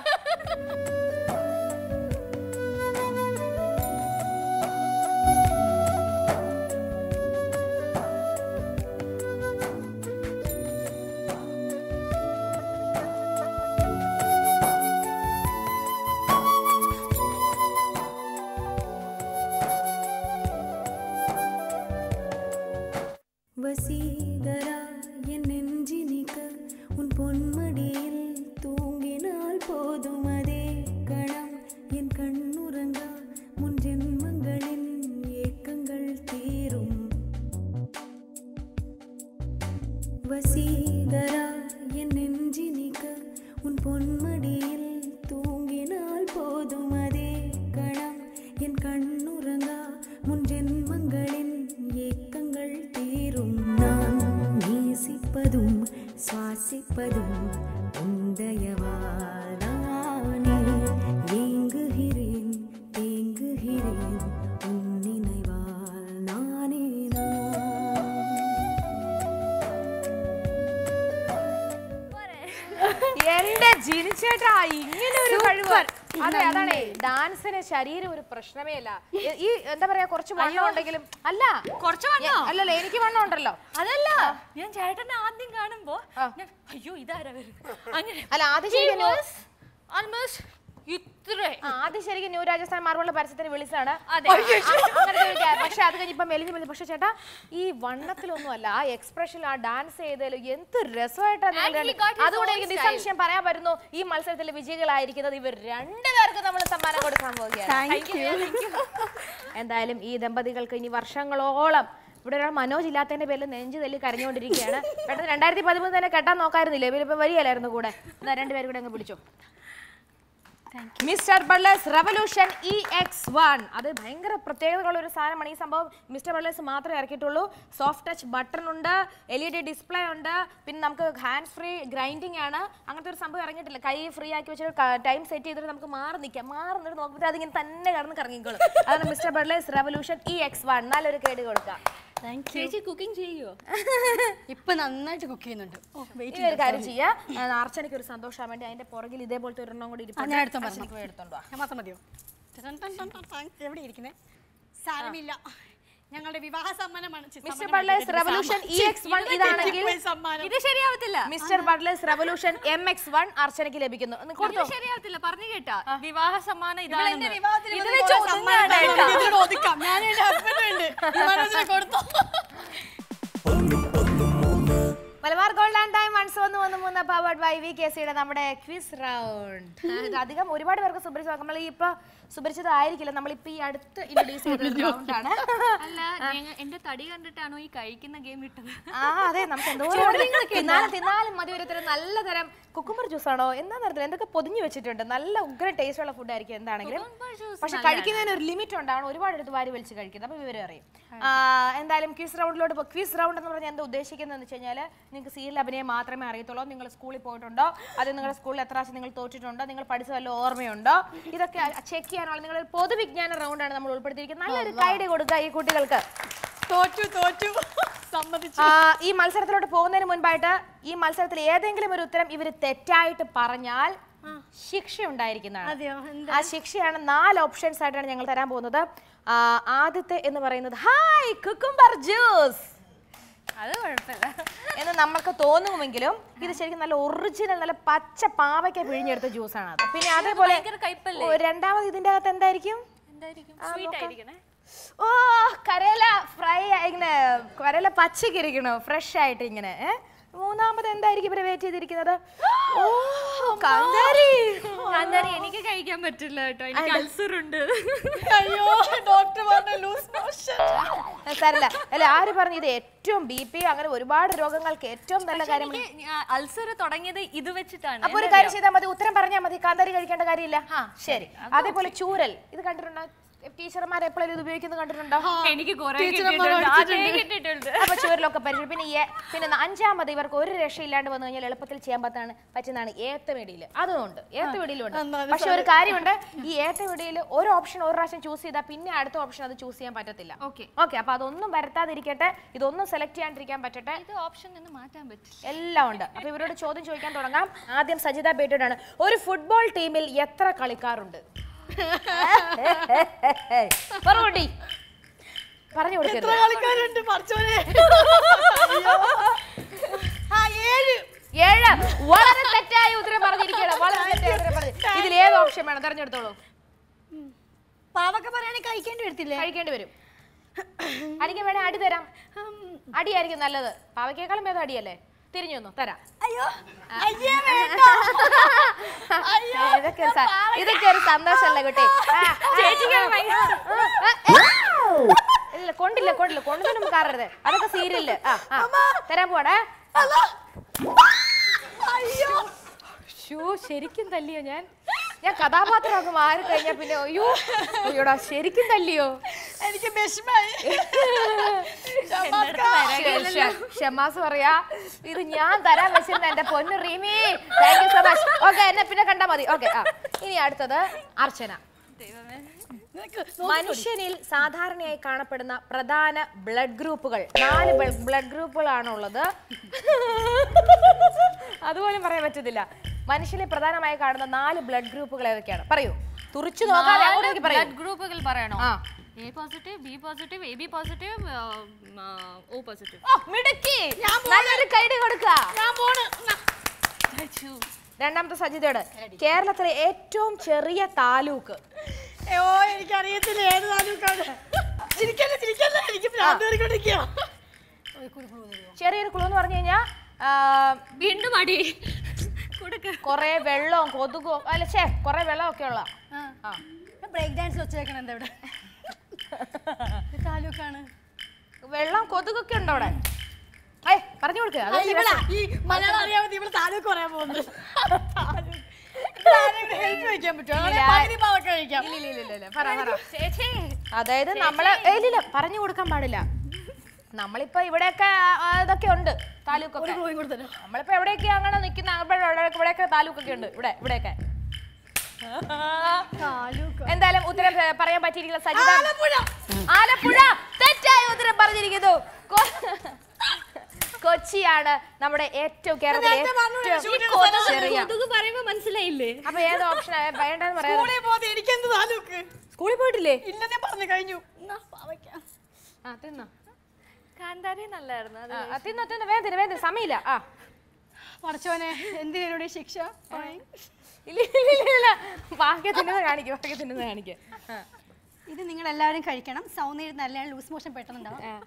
Speaker 6: வசீகரா என் நெஞ்சினிக்க உன் பொன்மடியில் தூங்கினால் போதும் அதே கணம் என் கண்ணுறங்கா முன் ஜென்மங்களின் ஏக்கங்கள் தீரும் வசீகரா என் நெஞ்சினிக்க உன் பொன்மடியில் தூங்கினால் போதும் அதே கணம் என் கண்ணுறங்கா முன் ஜென்மங்களின் ஏக்கங்கள் தீரும் நான் நேசிப்பதும் சுவாசிப்பதும் உந்தயவாலானே ஏங்குகிறேன் தேங்குகிறேன் உன் நினைவால் நானே நான்
Speaker 1: എന്റെ ജിനിച്ചേട്ടാ ഇങ്ങനെ ഒരു കഴിവ് അതെ അതാണ് ഡാൻസിന് ശരീരം ഒരു പ്രശ്നമേ അല്ല ഈ- ഈ എന്താ പറയാ കുറച്ച് വണ്ണം ഉണ്ടെങ്കിലും അല്ല
Speaker 2: കുറച്ച്
Speaker 1: ഏ, അല്ലല്ല എനിക്ക് വണ്ണം ഉണ്ടല്ലോ
Speaker 2: അതല്ല ഞാൻ ചേട്ടനെ ആദ്യം കാണുമ്പോ ഞാൻ അയ്യോ ഇതാരാ വരുന്നത് അങ്ങനെ
Speaker 1: അല്ല ആദ്യം ശരിക്കും ന്യൂ-
Speaker 2: ആൾമോസ്റ്റ് ഇത്രേ
Speaker 1: ആ, ആദ്യം ശരിക്കും ന്യൂ രാജസ്ഥാൻ മാർബിളിന്റെ പരസ്യത്തിന് വിളിച്ചതാണ്
Speaker 2: അതെ.
Speaker 1: ആ, അങ്ങനത്തെ ഒരു ക്യാ- പക്ഷെ അത് കഴിഞ്ഞ് ഇപ്പൊ മെലിഞ്ഞ് മെലിഞ്ഞ് പക്ഷെ ചേട്ടാ ഈ വണ്ണത്തിലൊന്നും അല്ല ആ എക്സ്പ്രഷൻ ആ ഡാൻസ് ചെയ്തതിലും എന്ത് രസമായിട്ടാണ് നിങ്ങൾ
Speaker 2: And he
Speaker 1: രണ്ട്-
Speaker 2: got his
Speaker 1: അതുകൊണ്ട്
Speaker 2: own
Speaker 1: എനിക്ക്
Speaker 2: style.
Speaker 1: നിസ്സംശയം പറയാൻ പറ്റുന്നു ഈ മത്സരത്തിൽ വിജയികളായിരിക്കുന്നത് ഇവർ രണ്ടുപേർക്കും നമ്മൾ സമ്മാനം കൊടുക്കാൻ പോവുകയാണ് എന്തായാലും ഈ ദമ്പതികൾക്ക് ഇനി വർഷങ്ങളോളം ഇവിടെ ഒരാൾ മനോജ് ഇല്ലാത്തതിന്റെ പേരിൽ നെഞ്ചു തല്ലി കരഞ്ഞുകൊണ്ടിരിക്കുകയാണ് പെട്ടെന്ന് രണ്ടായിരത്തി പതിമൂന്ന് തന്നെ കെട്ടാൻ നോക്കായിരുന്നില്ലേ ഇവരിപ്പോ വരികയല്ലായിരുന്നു കൂടെ എന്നാ രണ്ടുപേരും കൂടെ അങ്ങ് പിടിച്ചു mister Butlers revolution E X one അത് ഭയങ്കര പ്രത്യേകതകളുള്ള ഒരു സാധനമാണ് ഈ സംഭവം മിസ്റ്റർ ബള്ളേഴ്സ് മാത്രമേ ഇറക്കിയിട്ടുള്ളൂ സോഫ്റ്റ് ടച്ച് ബട്ടൺ ഉണ്ട് എൽ ഇ ഡി ഡിസ്പ്ലേ ഉണ്ട് പിന്നെ നമുക്ക് ഹാൻഡ് ഫ്രീ ഗ്രൈൻഡിങ് ആണ് അങ്ങനത്തെ ഒരു സംഭവം ഇറങ്ങിയിട്ടില്ല കൈ ഫ്രീ ആക്കി വെച്ചിട്ട് ടൈം സെറ്റ് ചെയ്തിട്ട് നമുക്ക് മാറി നിൽക്കാം മാറി നിന്നിട്ട് നോക്കുമ്പോൾ അതിങ്ങനെ തന്നെ കടന്ന് കറങ്ങിക്കോളും അതാണ് mister Butlers revolution E X one നല്ലൊരു കേട് കൊടുക്കാം
Speaker 4: താങ്ക് യു
Speaker 2: ചേച്ചി കുക്കിംഗ് ചെയ്യോ
Speaker 4: ഇപ്പൊ നന്നായിട്ട് കുക്ക് ചെയ്യുന്നുണ്ട് ഓ വെയിറ്റ്
Speaker 1: ഇനി ഒരു കാര്യം ചെയ്യാം അർച്ചനയ്ക്ക് ഒരു സന്തോഷാൻ വേണ്ടി അതിന്റെ പുറകിൽ ഇതേപോലത്തെ ഒരെണ്ണം കൂടി ഇരിപ്പുണ്ട്.
Speaker 4: ഞാൻ എടുത്തോ
Speaker 1: അർച്ചനയ്ക്ക് പോയി എടുത്തോണ്ട് വാ.
Speaker 4: ഞാൻ മാത്രം മതിയോ ടൻ ടൻ ടൻ ടൻ ടൻ. എവിടെ ഇരിക്കുന്നേ സാരമില്ല ഞങ്ങളുടെ വിവാഹ സമ്മാനമാണ് ചി,
Speaker 1: മിസ്റ്റർ
Speaker 4: സമ്മാനം
Speaker 1: ബട്ട്ലേഴ്സ്
Speaker 4: കിട്ടിയത്.
Speaker 1: റെവല്യൂഷൻ ഇ എക്സ് വൺ
Speaker 4: ഇതൊക്കെ
Speaker 1: ഇതാണെങ്കിൽ
Speaker 4: പോയി സമ്മാനം.
Speaker 2: ഇത് ശരിയാവത്തില്ല
Speaker 1: mister Butlers revolution M X one അർച്ചനയ്ക്ക് ലഭിക്കുന്നു ഒന്ന്
Speaker 2: ഇത്
Speaker 1: കൊടുത്തോ
Speaker 2: ശരിയാവത്തില്ല പറഞ്ഞു കേട്ടാ വിവാഹ സമ്മാനം
Speaker 4: ഇവള് എന്റെ
Speaker 2: ഇതാണ്
Speaker 4: വിവാഹത്തിന്
Speaker 2: ഇത്
Speaker 4: വന്ന്
Speaker 2: വെച്ച്
Speaker 4: കുറെ സമ്മാനം
Speaker 2: ഒതുങ്ങാണ്
Speaker 4: തന്നു.
Speaker 2: കേട്ടാ.
Speaker 4: ഇതിലൂടെ ഒതുക്കാം. ഞാൻ എന്റെ husband ഉണ്ട്. വിമാനത്തിന് കൊടുത്തോ
Speaker 1: മലബാർ ഗോൾഡ് ആൻഡ് ഡയമണ്ട്സ് ഒന്ന് ഒന്ന് മൂന്ന് പവർഡ് ബൈ വി കെ സിയുടെ നമ്മുടെ ക്വിസ് റൗണ്ട് ഇത് അധികം ഒരുപാട് പേർക്ക് സുപരിചിതം നമ്മൾ ഈ ഇപ്പൊ സുപരിചിതമായിരിക്കില്ല നമ്മളിപ്പോ ഈ അടുത്ത് ഇൻട്രൊഡ്യൂസ് ചെയ്ത റൗണ്ട് ആണ്
Speaker 2: അല്ല ഞങ്ങ- എന്റെ തടി കണ്ടിട്ടാണോ ഈ കഴിക്കുന്ന ഗെയിം ഇട്ടത്
Speaker 1: ആ അതെ നമുക്ക് എന്തോ തിന്നാലും തിന്നാലും മതി ഒരു തരം നല്ല തരം കുക്കുംബർ ജ്യൂസ് ആണോ എന്താ തരത്തിൽ എന്തൊക്കെ പൊതിഞ്ഞു വെച്ചിട്ടുണ്ട് നല്ല ഉഗ്ര ടേസ്റ്റ് ഉള്ള ഫുഡ് ആയിരിക്കും എന്താണെങ്കിലും പക്ഷെ കഴിക്കുന്നതിന് ഒരു ലിമിറ്റ് ഉണ്ടാവണം ഒരുപാട് എടുത്ത് വാരി വലിച്ച് കഴിക്കുന്നത് അപ്പൊ വിവരം അറിയും ആ, എന്തായാലും ക്വിസ് റൗണ്ടിലോട്ട് പോ ക്വിസ് റൗണ്ട് എന്ന് പറഞ്ഞാൽ എന്താ ഉദ്ദേശിക്കുന്നത് വെച്ച് കഴിഞ്ഞാൽ നിങ്ങൾക്ക് സീരിയൽ അഭിനയം മാത്രമേ അറിയത്തുള്ളൂ നിങ്ങൾ സ്കൂളിൽ പോയിട്ടുണ്ടോ അത് നിങ്ങളുടെ സ്കൂളിൽ എത്ര പ്രാവശ്യം നിങ്ങൾ തോറ്റിട്ടുണ്ടോ നിങ്ങൾ പഠിച്ച വല്ല ഓർമ്മയുണ്ടോ ഇതൊക്കെ ചെക്ക് ചെയ്യാനുള്ള നിങ്ങളുടെ ഒരു പൊതുവിജ്ഞാന റൗണ്ടാണ് നമ്മൾ ഉൾപ്പെടുത്തിയിരിക്കുന്നത് നല്ലൊരു കൈഡ് കൊടുക്കുക ഈ കുട്ടികൾക്ക്
Speaker 4: തോറ്റു തോറ്റു സമ്മതിച്ചു
Speaker 1: ആ, ഈ മത്സരത്തിലോട്ട് പോകുന്നതിന് മുൻപായിട്ട് ഈ മത്സരത്തിൽ ഏതെങ്കിലും ഒരു ഉത്തരം ഇവർ തെറ്റായിട്ട് പറഞ്ഞാൽ ശിക്ഷ ഉണ്ടായിരിക്കുന്നതാണ്
Speaker 4: അതെയോ
Speaker 1: ആ ശിക്ഷയാണ് നാല് ഓപ്ഷൻസ് ആയിട്ടാണ് ഞങ്ങൾ തരാൻ പോകുന്നത് ആ, ആദ്യത്തെ എന്ന് പറയുന്നത് ഹായ് കുക്കുംബർ ജ്യൂസ്
Speaker 2: അത് കുഴപ്പമില്ല
Speaker 1: എന്ന് നമുക്ക് തോന്നുമെങ്കിലും ഇത് ശരിക്കും നല്ല ഒറിജിനൽ നല്ല പച്ച പാവയ്ക്ക പിഴിഞ്ഞെടുത്ത ജ്യൂസാണ് അത് പിന്നെ അതേപോലെ
Speaker 2: ഭയങ്കര കയ്പ്പല്ലേ?
Speaker 1: ഓ, രണ്ടാമത് ഇതിന്റെ അകത്ത് എന്തായിരിക്കും
Speaker 2: എന്തായിരിക്കും
Speaker 1: ആ,
Speaker 2: സ്വീറ്റ്
Speaker 1: നോക്കാം.
Speaker 2: ആയിരിക്കണേ
Speaker 1: ഓ കരയില ഫ്രൈ ഇങ്ങനെ കരയില പച്ചക്ക് ഇരിക്കണോ ഫ്രഷ് ആയിട്ട് ഇങ്ങനെ ഏ? മൂന്നാമത് എന്തായിരിക്കും ഇവരെ വെയിറ്റ് ചെയ്തിരിക്കുന്നത് ഓ കാന്താരി
Speaker 2: കാന്താരി എനിക്ക് കഴിക്കാൻ പറ്റില്ല കേട്ടോ എനിക്ക് അൾസർ ഉണ്ട്
Speaker 4: അയ്യോ ഡോക്ടർ പറഞ്ഞ ലൂസ് മോഷൻ
Speaker 1: സാരല്ല അല്ല ആര് പറഞ്ഞു ഇത് ഏറ്റവും ബി പി അങ്ങനെ ഒരുപാട് രോഗങ്ങൾക്ക് ഏറ്റവും നല്ല കാര്യം
Speaker 2: അൾസർ തുടങ്ങിയത് ഇത് വെച്ചിട്ടാണ്
Speaker 1: അപ്പൊ ഒരു കാര്യം ചെയ്താൽ മതി ഉത്തരം പറഞ്ഞാൽ മതി കാന്താരി കഴിക്കേണ്ട കാര്യമില്ല ശരി അതേപോലെ ചൂരൽ ഇത് കണ്ടിട്ടുണ്ടോ ടീച്ചർമാർ എപ്പോഴും ഇത് ഉപയോഗിക്കുന്നത് കണ്ടിട്ടുണ്ടോ
Speaker 2: എനിക്ക് കുറെ കിട്ടിയിട്ടുണ്ട് അതേ കിട്ടിയിട്ടുണ്ട്
Speaker 1: അപ്പൊ ചുവരിലൊക്കെ പരിചയം പിന്നെ ഈ- പിന്നെ ന- അഞ്ചാമത് ഇവർക്ക് ഒരു രക്ഷയില്ലാണ്ട് വന്നു കഴിഞ്ഞാൽ എളുപ്പത്തിൽ ചെയ്യാൻ പറ്റാണ് പറ്റുന്നതാണ് ഏത്തമിടിയിൽ അതുകൊണ്ട് ഏത്തമിടിയിലുണ്ട് പക്ഷെ ഒരു കാര്യമുണ്ട് ഈ ഏത്തമിടിയിൽ ഒരു ഓപ്ഷൻ ഒരു പ്രാവശ്യം ചൂസ് ചെയ്താൽ പിന്നെ അടുത്ത ഓപ്ഷൻ അത് ചൂസ് ചെയ്യാൻ പറ്റത്തില്ല
Speaker 2: Okay.
Speaker 1: ഓക്കെ അപ്പൊ അതൊന്നും വരുത്താതിരിക്കട്ടെ ഇതൊന്നും സെലക്ട് ചെയ്യാണ്ടിരിക്കാൻ പറ്റട്ടെ
Speaker 2: ഇത് ഓപ്ഷൻ നിന്ന് മാറ്റാൻ പറ്റില്ല
Speaker 1: എല്ലാം ഉണ്ട് അപ്പൊ ഇവരോട് ചോദ്യം ചോദിക്കാൻ തുടങ്ങാം ആദ്യം സജിത ബേട്ടോടാണ് ഒരു ഫുട്ബോൾ ടീമിൽ എത്ര കളിക്കാറുണ്ട് പറവണ്ടി പറഞ്ഞു കൊടുക്കരുത്
Speaker 4: കളിക്കാരുണ്ട് പഠിച്ചോനെ ആ ഏഴ്
Speaker 1: ഏഴ് വളരെ തെറ്റായ ഉത്തരം പറഞ്ഞിരിക്കുകയാണ് വളരെ തെറ്റായ ഉത്തരം പറഞ്ഞു ഇതിൽ ഏത് ഓപ്ഷൻ വേണം തെരഞ്ഞെടുത്തോളൂ
Speaker 4: പാവക്ക പറയുകയാണെങ്കിൽ കഴിക്കേണ്ടി വരത്തില്ലേ
Speaker 1: കഴിക്കേണ്ടി വരും അടിക്കാൻ വേണേ അടി തരാം അടിയായിരിക്കും നല്ലത് പാവയ്ക്കേക്കാളും ഭേദം അടിയല്ലേ തിരിഞ്ഞു വന്നു തരാം
Speaker 4: അയ്യോ അയ്യേ വേണ്ട
Speaker 1: ഇതൊക്കെ ഒരു സ- ഇതൊക്കെ ഒരു സന്തോഷമല്ലേ കുട്ടി ആ, ആ, ആ, ഇല്ല കൊണ്ടില്ല കൊണ്ടില്ല കൊണ്ടൊന്നും കാറരുത് അതൊക്കെ സീരിയല് ആ ആ തരാൻ പോവാടേ
Speaker 4: അയ്യോ
Speaker 1: ഷൂ ശരിക്കും തല്ലിയോ ഞാൻ ഞാൻ കഥാപാത്രമൊക്കെ മാറി കഴിഞ്ഞാ പിന്നെ അയ്യോ അയ്യോടാ ശരിക്കും തല്ലിയോ
Speaker 4: എനിക്ക് വിഷമായി
Speaker 1: ഷ- ഷമാസ് പറയാ ഇത് ഞാൻ തരാൻ വെച്ചിരുന്ന എന്റെ പൊന്നു Rimi thank you so much okay എന്നെ പിന്നെ കണ്ടാ മതി ഓക്കെ ആ ഇനി അടുത്തത് അർച്ചന മനുഷ്യനിൽ സാധാരണയായി കാണപ്പെടുന്ന പ്രധാന ബ്ലഡ് ഗ്രൂപ്പുകൾ നാല് ബ്ലഡ് ഗ്രൂപ്പുകളാണ് ഉള്ളത് അതുപോലും പറയാൻ പറ്റത്തില്ല മനുഷ്യനിൽ പ്രധാനമായി കാണുന്ന നാല് ബ്ലഡ് ഗ്രൂപ്പുകൾ ഏതൊക്കെയാണ് പറയൂ തുറിച്ചു നോക്കാതെ അങ്ങോട്ടേക്ക് പറയൂ
Speaker 2: ബ്ലഡ് ഗ്രൂപ്പുകൾ പറയണോ
Speaker 1: ആ
Speaker 2: A positive B positive A B positive O positive
Speaker 1: ഓ, മിടുക്കി നല്ലൊരു കൈഡി കൊടുക്കുക
Speaker 4: ഞാൻ പോണ്
Speaker 1: രണ്ടാമത്തെ സജിതയോട് കേരളത്തിലെ ഏറ്റവും ചെറിയ താലൂക്ക്
Speaker 4: അയ്യോ എനിക്കറിയത്തില്ല ഏത് താലൂക്കാണ് ചിരിക്കല്ലേ ചിരിക്കല്ലേ എനിക്ക് ഭ്രാന്ത് കയറിക്കൊണ്ടിരിക്കുക
Speaker 1: ചെറിയൊരു ക്ലൂ എന്ന് പറഞ്ഞു കഴിഞ്ഞാൽ
Speaker 2: വീണ്ടും അടി കൊടുക്ക
Speaker 1: കൊറേ വെള്ളവും കൊതുകും അല്ല ഛേ കൊറേ വെള്ളമൊക്കെ ഉള്ള ആ
Speaker 4: ബ്രേക്ക് ഡാൻസ് വെച്ചേക്കണം എന്താ ഇവിടെ ഇത് താലൂക്കാണ്
Speaker 1: വെള്ളം കൊതുകൊക്കെ ഉണ്ടോ അവിടെ ഏയ് പറഞ്ഞു കൊടുക്കുക
Speaker 4: ആ, ഇവളാ, ഈ മലയാളം അറിയാൻ ഇവിടെ താലൂക്ക് പറയാൻ പോകുന്നത് ഹെൽപ്പ് കഴിക്കാൻ പറ്റുമോ അങ്ങനെ പകുതി പാവക്ക കഴിക്കാം
Speaker 1: ചേച്ചി അതായത് നമ്മള് ഏയ് ഇല്ലില്ല പറഞ്ഞു കൊടുക്കാൻ പാടില്ല നമ്മളിപ്പോ ഇവിടെയൊക്കെ ആ, ഇതൊക്കെ ഉണ്ട് താലൂക്കൊക്കെ
Speaker 4: പോയി കൊടുത്തല്ലോ
Speaker 1: നമ്മളിപ്പോ എവിടെയൊക്കെ അങ്ങനെ നിൽക്കുന്ന അവിടെ ഇവിടെയൊക്കെ താലൂക്കൊക്കെ ഉണ്ട് ഇവിടെ ഇവിടെയൊക്കെ
Speaker 4: താലൂക്ക്
Speaker 1: എന്തായാലും ഉത്തരം ഏ, പറയാൻ പറ്റിയിരിക്കുന്ന സജിത ആലപ്പുഴ തെറ്റായ ഉത്തരം പറഞ്ഞിരിക്കുന്നു കൊ- കൊച്ചിയാണ് നമ്മുടെ ഏറ്റവും കേരളത്തിലെ ഏറ്റവും ചെറിയ
Speaker 2: കൊതുക് പറയുമ്പോ മനസ്സിലായില്ലേ
Speaker 1: അപ്പൊ ഏത് ഓപ്ഷൻ വേണ്ടെന്ന് പറയാം
Speaker 4: സ്കൂളിൽ പോകുന്നത് എനിക്കെന്ത് താലൂക്ക്
Speaker 1: സ്കൂളിൽ പോയിട്ടില്ലേ
Speaker 4: ഇല്ലെന്നേ പറഞ്ഞു കഴിഞ്ഞു എന്നാ പാവയ്ക്ക
Speaker 1: ആ തിന്നോ
Speaker 2: കാന്താരി നല്ലായിരുന്നു അത്
Speaker 1: ആ, ആ, തിന്നോ തിന്നോ വേഗം തിന്നോ വേഗം തിന്നോ. സമയമില്ല ആ
Speaker 4: പടച്ചോനെ എന്തിനോട് ശിക്ഷ
Speaker 1: ഇല്ല ഇല്ല ഇല്ല, ഇല്ല ബാക്കി തിന്നത് കാണിക്കും ബാക്കി തിന്നത് കാണിക്കും ആ.
Speaker 4: ഇത് നിങ്ങൾ എല്ലാവരും കഴിക്കണം സൗന്ദര്യം നല്ല ലൂസ് മോഷൻ പെട്ടെന്നുണ്ടാവും
Speaker 1: ആ.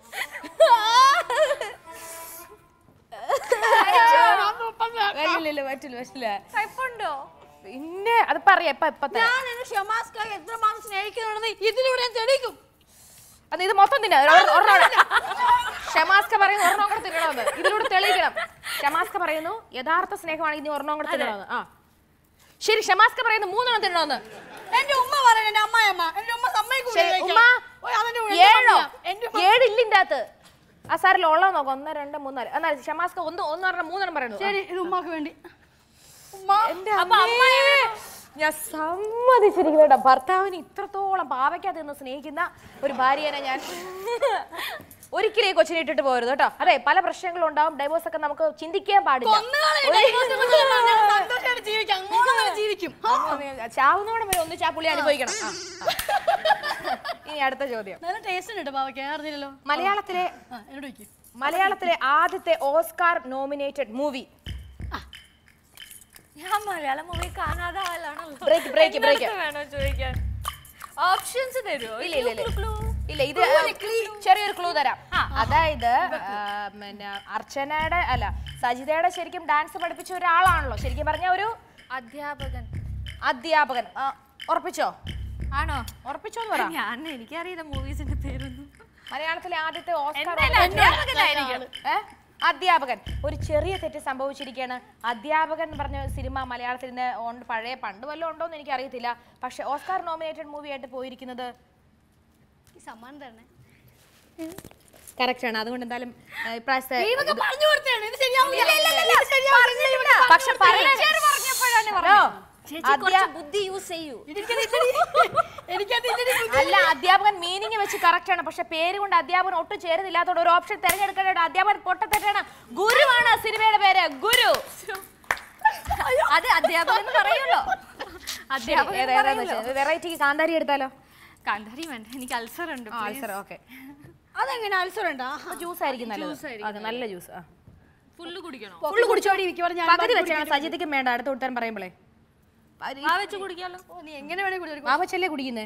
Speaker 1: ഇല്ല, ഇല്ല, പറ്റില്ല പറ്റില്ല
Speaker 2: കയ്പുണ്ടോ
Speaker 1: പിന്നെ അത് പറയാം ഇപ്പൊ ഇപ്പൊ തരാം.
Speaker 4: ഞാൻ എന്നെ ഷമാസ്ക എത്രമാത്രം സ്നേഹിക്കുന്നുണ്ടെന്ന് ഇതിലൂടെ ഞാൻ തെളിയിക്കും
Speaker 1: അത് ഇത് മൊത്തം തിന്നാ ഒരെണ്ണം- ഒരെണ്ണം ഷമാസ്ക പറയുന്നു ഒരെണ്ണം കൂടെ തിന്നണമെന്ന് ഇതിലൂടെ തെളിയിക്കണം ഷമാസ്ക പറയുന്നു യഥാർത്ഥ സ്നേഹമാണെങ്കിൽ നീ ഒരെണ്ണം കൂടെ തിന്നണമെന്ന് ആ ശരി ഷമാസ്ക പറയുന്നു മൂന്നെണ്ണം തിന്നണമെന്ന്
Speaker 4: എന്റെ ഉമ്മ പറയണ എന്റെ അമ്മായിയമ്മ എന്റെ ഉമ്മ സമ്മതിക്കൂല
Speaker 1: ശരി
Speaker 4: കഴിക്കാൻ.
Speaker 1: ഉമ്മ
Speaker 4: ഓയ്, അതെന്റെ ഉമ്മ
Speaker 1: ഏഴോ
Speaker 4: എന്റെ ഉമ്മ
Speaker 1: ഏഴില്ലിന്റെ അകത്ത് ആ സാറിൽ ഉള്ള നോക്കാം ഒന്ന് രണ്ട് മൂന്ന് നാല് എന്നാൽ ഷമാസ്ക ഒന്ന് ഒന്ന് പറഞ്ഞ മൂന്നെണ്ണം പറയുന്നു
Speaker 4: ശരി ഇത് ഉമ്മാക്ക് വേണ്ടി ഉമ്മ
Speaker 1: എന്റെ അമ്മേ, ഞാൻ സമ്മതിച്ചിരിക്കുന്നു കേട്ടോ ഭർത്താവിന് ഇത്രത്തോളം പാവയ്ക്കാതെ നിന്ന് സ്നേഹിക്കുന്ന ഒരു ഭാര്യനെ ഞാൻ ഒരിക്കലും ഈ കൊച്ചിനെ ഇട്ടിട്ട് പോകരുത് കേട്ടോ അതെ പല പ്രശ്നങ്ങളും ഉണ്ടാവും ഡൈവോഴ്സ് ഒക്കെ നമുക്ക് ചിന്തിക്കാൻ പാടില്ല
Speaker 4: സന്തോഷമായിട്ട് ജീവിക്കാം അങ്ങോട്ട് തന്നെ ജീവിക്കും
Speaker 1: ചാവുന്നോടെ വരെ ഒന്നിച്ച് ആ പുള്ളി അനുഭവിക്കണം ആ, ആ. ഇനി അടുത്ത ചോദ്യം
Speaker 4: നല്ല ടേസ്റ്റ് ഉണ്ട് പാവയ്ക്ക അറിഞ്ഞില്ലല്ലോ
Speaker 1: മലയാളത്തിലെ
Speaker 4: ആ എന്നോട് ചോദിക്കും
Speaker 1: മലയാളത്തിലെ ആദ്യത്തെ ഓസ്കാർ നോമിനേറ്റഡ് മൂവി
Speaker 2: ഞാൻ മലയാളം മൂവി കാണാതെ ആളാണല്ലോ
Speaker 1: Break, break, break.
Speaker 2: എന്റടുത്ത് വേണോ ചോദിക്കാൻ ഓപ്ഷൻസ് തരുമോ
Speaker 1: ഇല്ല, ഇല്ല, ഇല്ല. ഇല്ല ഇത് ചെറിയൊരു ക്ലൂ തരാം അതായത് ആ, പിന്നെ അർച്ചനയുടെ അല്ല സജിതയുടെ ശരിക്കും ഡാൻസ് പഠിപ്പിച്ച ഒരാളാണല്ലോ ശരിക്കും പറഞ്ഞ ഒരു
Speaker 2: അധ്യാപകൻ
Speaker 1: അധ്യാപകൻ ആ, ഉറപ്പിച്ചോ
Speaker 2: ആണോ
Speaker 1: ഉറപ്പിച്ചോന്ന് പറ
Speaker 2: ഞാൻ എനിക്കറിയില്ല മൂവീസിന്റെ പേരൊന്നും
Speaker 1: മലയാളത്തിലെ ആദ്യത്തെ ഓസ്കാർ
Speaker 2: എന്തായാലും അധ്യാപകനായിരിക്കും.
Speaker 1: ഏ? അധ്യാപകൻ ഒരു ചെറിയ തെറ്റ് സംഭവിച്ചിരിക്കുകയാണ് അധ്യാപകൻ എന്ന് പറഞ്ഞ സിനിമ മലയാളത്തിൽ നിന്ന് ഉണ്ട് പഴയ പണ്ട് വല്ലതും ഉണ്ടോ എന്ന് എനിക്ക് അറിയത്തില്ല പക്ഷെ ഓസ്കാർ നോമിനേറ്റഡ് മൂവി ആയിട്ട് പോയിരിക്കുന്നത്
Speaker 4: സമ്മാനം തരണേ
Speaker 1: കറക്റ്റ് ആണ് അതുകൊണ്ട് എന്തായാലും ഏ, ഇപ്രാവശ്യത്തെ
Speaker 4: പറഞ്ഞു കൊടുത്തതാണ് ഇത് ശരിയാവില്ല
Speaker 1: പക്ഷെ പറയണ- ഹലോ, അധ്യാ-
Speaker 2: ബുദ്ധി യൂസ് ചെയ്യൂ
Speaker 1: അല്ല അധ്യാപകൻ മീനിങ് വെച്ച് കറക്റ്റ് ആണ് പക്ഷെ പേര് കൊണ്ട് അധ്യാപകൻ ഒട്ടും ചേരുന്നില്ലാത്തോണ്ട് ഒരു ഓപ്ഷൻ തിരഞ്ഞെടുക്കേണ്ട അധ്യാപകൻ പൊട്ടത്തെറ്റാണ് ഗുരുവാണ് സിനിമയുടെ പേര് ഗുരു
Speaker 2: അത് അധ്യാപകൻ എന്ന് പറയുമല്ലോ അധ്യാപകൻ
Speaker 1: വെറൈറ്റിക്ക് കാന്താരി എടുത്താലോ
Speaker 2: കാന്താരി വേണ്ട എനിക്ക് അൾസർ ഉണ്ട്
Speaker 1: ആൾസർ ഓക്കെ
Speaker 4: അതെങ്ങനെ അത്സരം ഉണ്ടോ
Speaker 1: ജ്യൂസ് ആയിരിക്കും നല്ലത് അതെ നല്ല ജ്യൂസ്
Speaker 2: ഫുള്ള് കുടിക്കണോ
Speaker 4: ഫുള്ള് കുടിച്ചോടി മിക്കവാറും ഞാൻ
Speaker 1: പകുതി വെച്ചാണ് സജിതയ്ക്കും വേണ്ട അടുത്ത ഉത്തരം പറയുമ്പോളേ
Speaker 2: ആ വെച്ച് കുടിക്കാലോ
Speaker 4: ഓ, നീ എങ്ങനെ വേണേ കുടി
Speaker 1: മാവച്ചല്ലേ കുടിക്കുന്നേ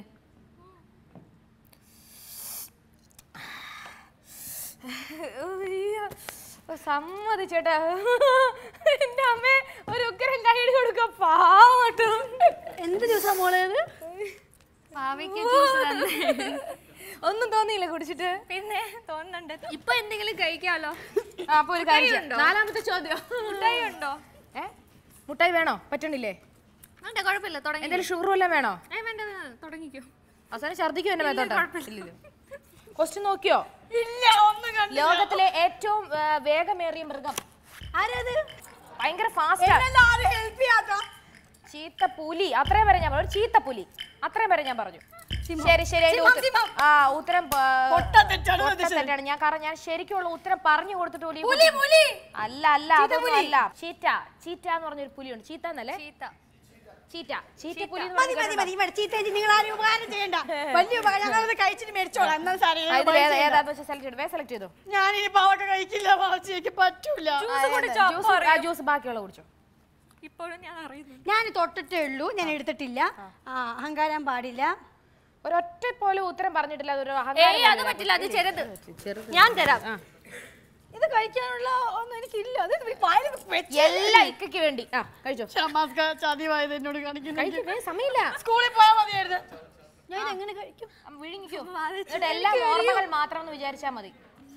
Speaker 1: സമ്മതിച്ചേട്ടാ എന്റെ അമ്മ ഒരു ഉക്കരം കൈയ്യടി കൊടുക്ക പാവട്ടോ
Speaker 4: എന്ത് ജ്യൂസാ മോളെ ഇത്
Speaker 2: പാവയ്ക്ക് ജ്യൂസ് തന്നെ
Speaker 1: ഒന്നും തോന്നിയില്ല കുടിച്ചിട്ട്
Speaker 2: പിന്നെ തോന്നുന്നുണ്ട് ഇപ്പൊ എന്തെങ്കിലും കഴിക്കാലോ
Speaker 1: ആ, അപ്പൊ ഒരു കാര്യം ചെയ്യാം.
Speaker 2: ഉണ്ടോ?
Speaker 1: നാലാമത്തെ ചോദ്യം
Speaker 2: മുട്ടായി ഉണ്ടോ
Speaker 1: ഏ മുട്ടായി വേണോ പറ്റണില്ലേ
Speaker 2: വേണ്ട കുഴപ്പമില്ല തുടങ്ങി
Speaker 1: എന്തെങ്കിലും ഷുഗർ വല്ലതും വേണോ
Speaker 2: ഏ വേണ്ട വേണ്ട തുടങ്ങിക്കോ
Speaker 1: അവസാനം ഛർദിക്കും എന്നെ മേത്തോട്ട് ക്വസ്റ്റ്യൻ നോക്കിയോ ലോകത്തിലെ ഏറ്റവും ആ, വേഗമേറിയ മൃഗം
Speaker 4: ആരത്
Speaker 1: ഭയങ്കര ഫാസ്റ്റ്
Speaker 4: ആരും ഹെൽപ്പ് ചെയ്യാത്ത
Speaker 1: ചീത്ത പുലി അത്രയും വരെ ഞാൻ പറഞ്ഞു ചീത്ത പുലി അത്രയും വരെ ഞാൻ പറഞ്ഞു ശരി ശരി അതിന്റെ ഉത്തരം- ആ ഉത്തരം ആ,
Speaker 4: പൊട്ടത്തെറ്റാണ്
Speaker 1: പൊട്ട തെറ്റാണ് ഞാൻ കാരണം ഞാൻ ശരിക്കുള്ള ഉത്തരം പറഞ്ഞു കൊടുത്തിട്ട് പുലി അല്ല അല്ല അതൊന്നും അല്ല ചീറ്റ ചീറ്റ എന്ന് പറഞ്ഞൊരു പുലിയുണ്ട് ചീത്ത എന്നല്ലേ
Speaker 2: ചീത്ത
Speaker 1: ചീറ്റ ചീറ്റ പുലി എന്ന്
Speaker 4: മതി
Speaker 1: പറഞ്ഞ്
Speaker 4: മതി മതി മതി ചീത്ത ചേച്ചി നിങ്ങൾ ആരും ഉപകാരം ചെയ്യണ്ട വലിയ ഉപകാരം ഞങ്ങളത് കഴിച്ചിട്ട് മേടിച്ചോളാം എന്നാൽ സാറേ
Speaker 1: ആ, ഇതിൽ ഏതാ- ഏതാന്ന് വെച്ചാൽ സെലക്ട് ചെയ്തു സെലക്ട് ചെയ്തു
Speaker 4: ഞാനിനി പാവൊക്കെ കഴിക്കില്ല പാവച്ചി എനിക്ക് പറ്റൂല
Speaker 1: ജ്യൂസ് ആ ജ്യൂസ് ബാക്കിയുള്ള കുടിച്ചോ
Speaker 2: ഇപ്പോഴും ഞാൻ അറിയുന്നു
Speaker 4: ഞാൻ തൊട്ടിട്ടേ ഉള്ളൂ ഞാൻ എടുത്തിട്ടില്ല ആ അഹങ്കാരം പാടില്ല
Speaker 1: ഒരൊറ്റ പോലും ഉത്തരം പറഞ്ഞിട്ടില്ല അതൊരു
Speaker 2: ഏയ്
Speaker 1: അഹങ്കാരം
Speaker 2: അത് പറ്റില്ല അത് ചെറുത് ഞാൻ തരാം
Speaker 4: ഇത് കഴിക്കാനുള്ള ഒന്നും എനിക്കില്ല അത് ഇവര് വായിൽ വെച്ച്
Speaker 1: എല്ലാ ഇക്കയ്ക്ക് വേണ്ടി ആ കഴിച്ചോ
Speaker 4: ഷമാസ്ക ചതിവായത് എന്നോട് കാണിക്കുന്നു
Speaker 1: കഴിക്കും ഏ, സമയമില്ല
Speaker 4: സ്കൂളിൽ പോയാൽ മതിയായിരുന്നു ഞാൻ ഇത് എങ്ങനെ കഴിക്കും
Speaker 1: അമ്മ വിഴുങ്ങിക്കോ എന്നിട്ട് എല്ലാം ഓർമ്മകൾ മാത്രം എന്ന് വിചാരിച്ചാ മതി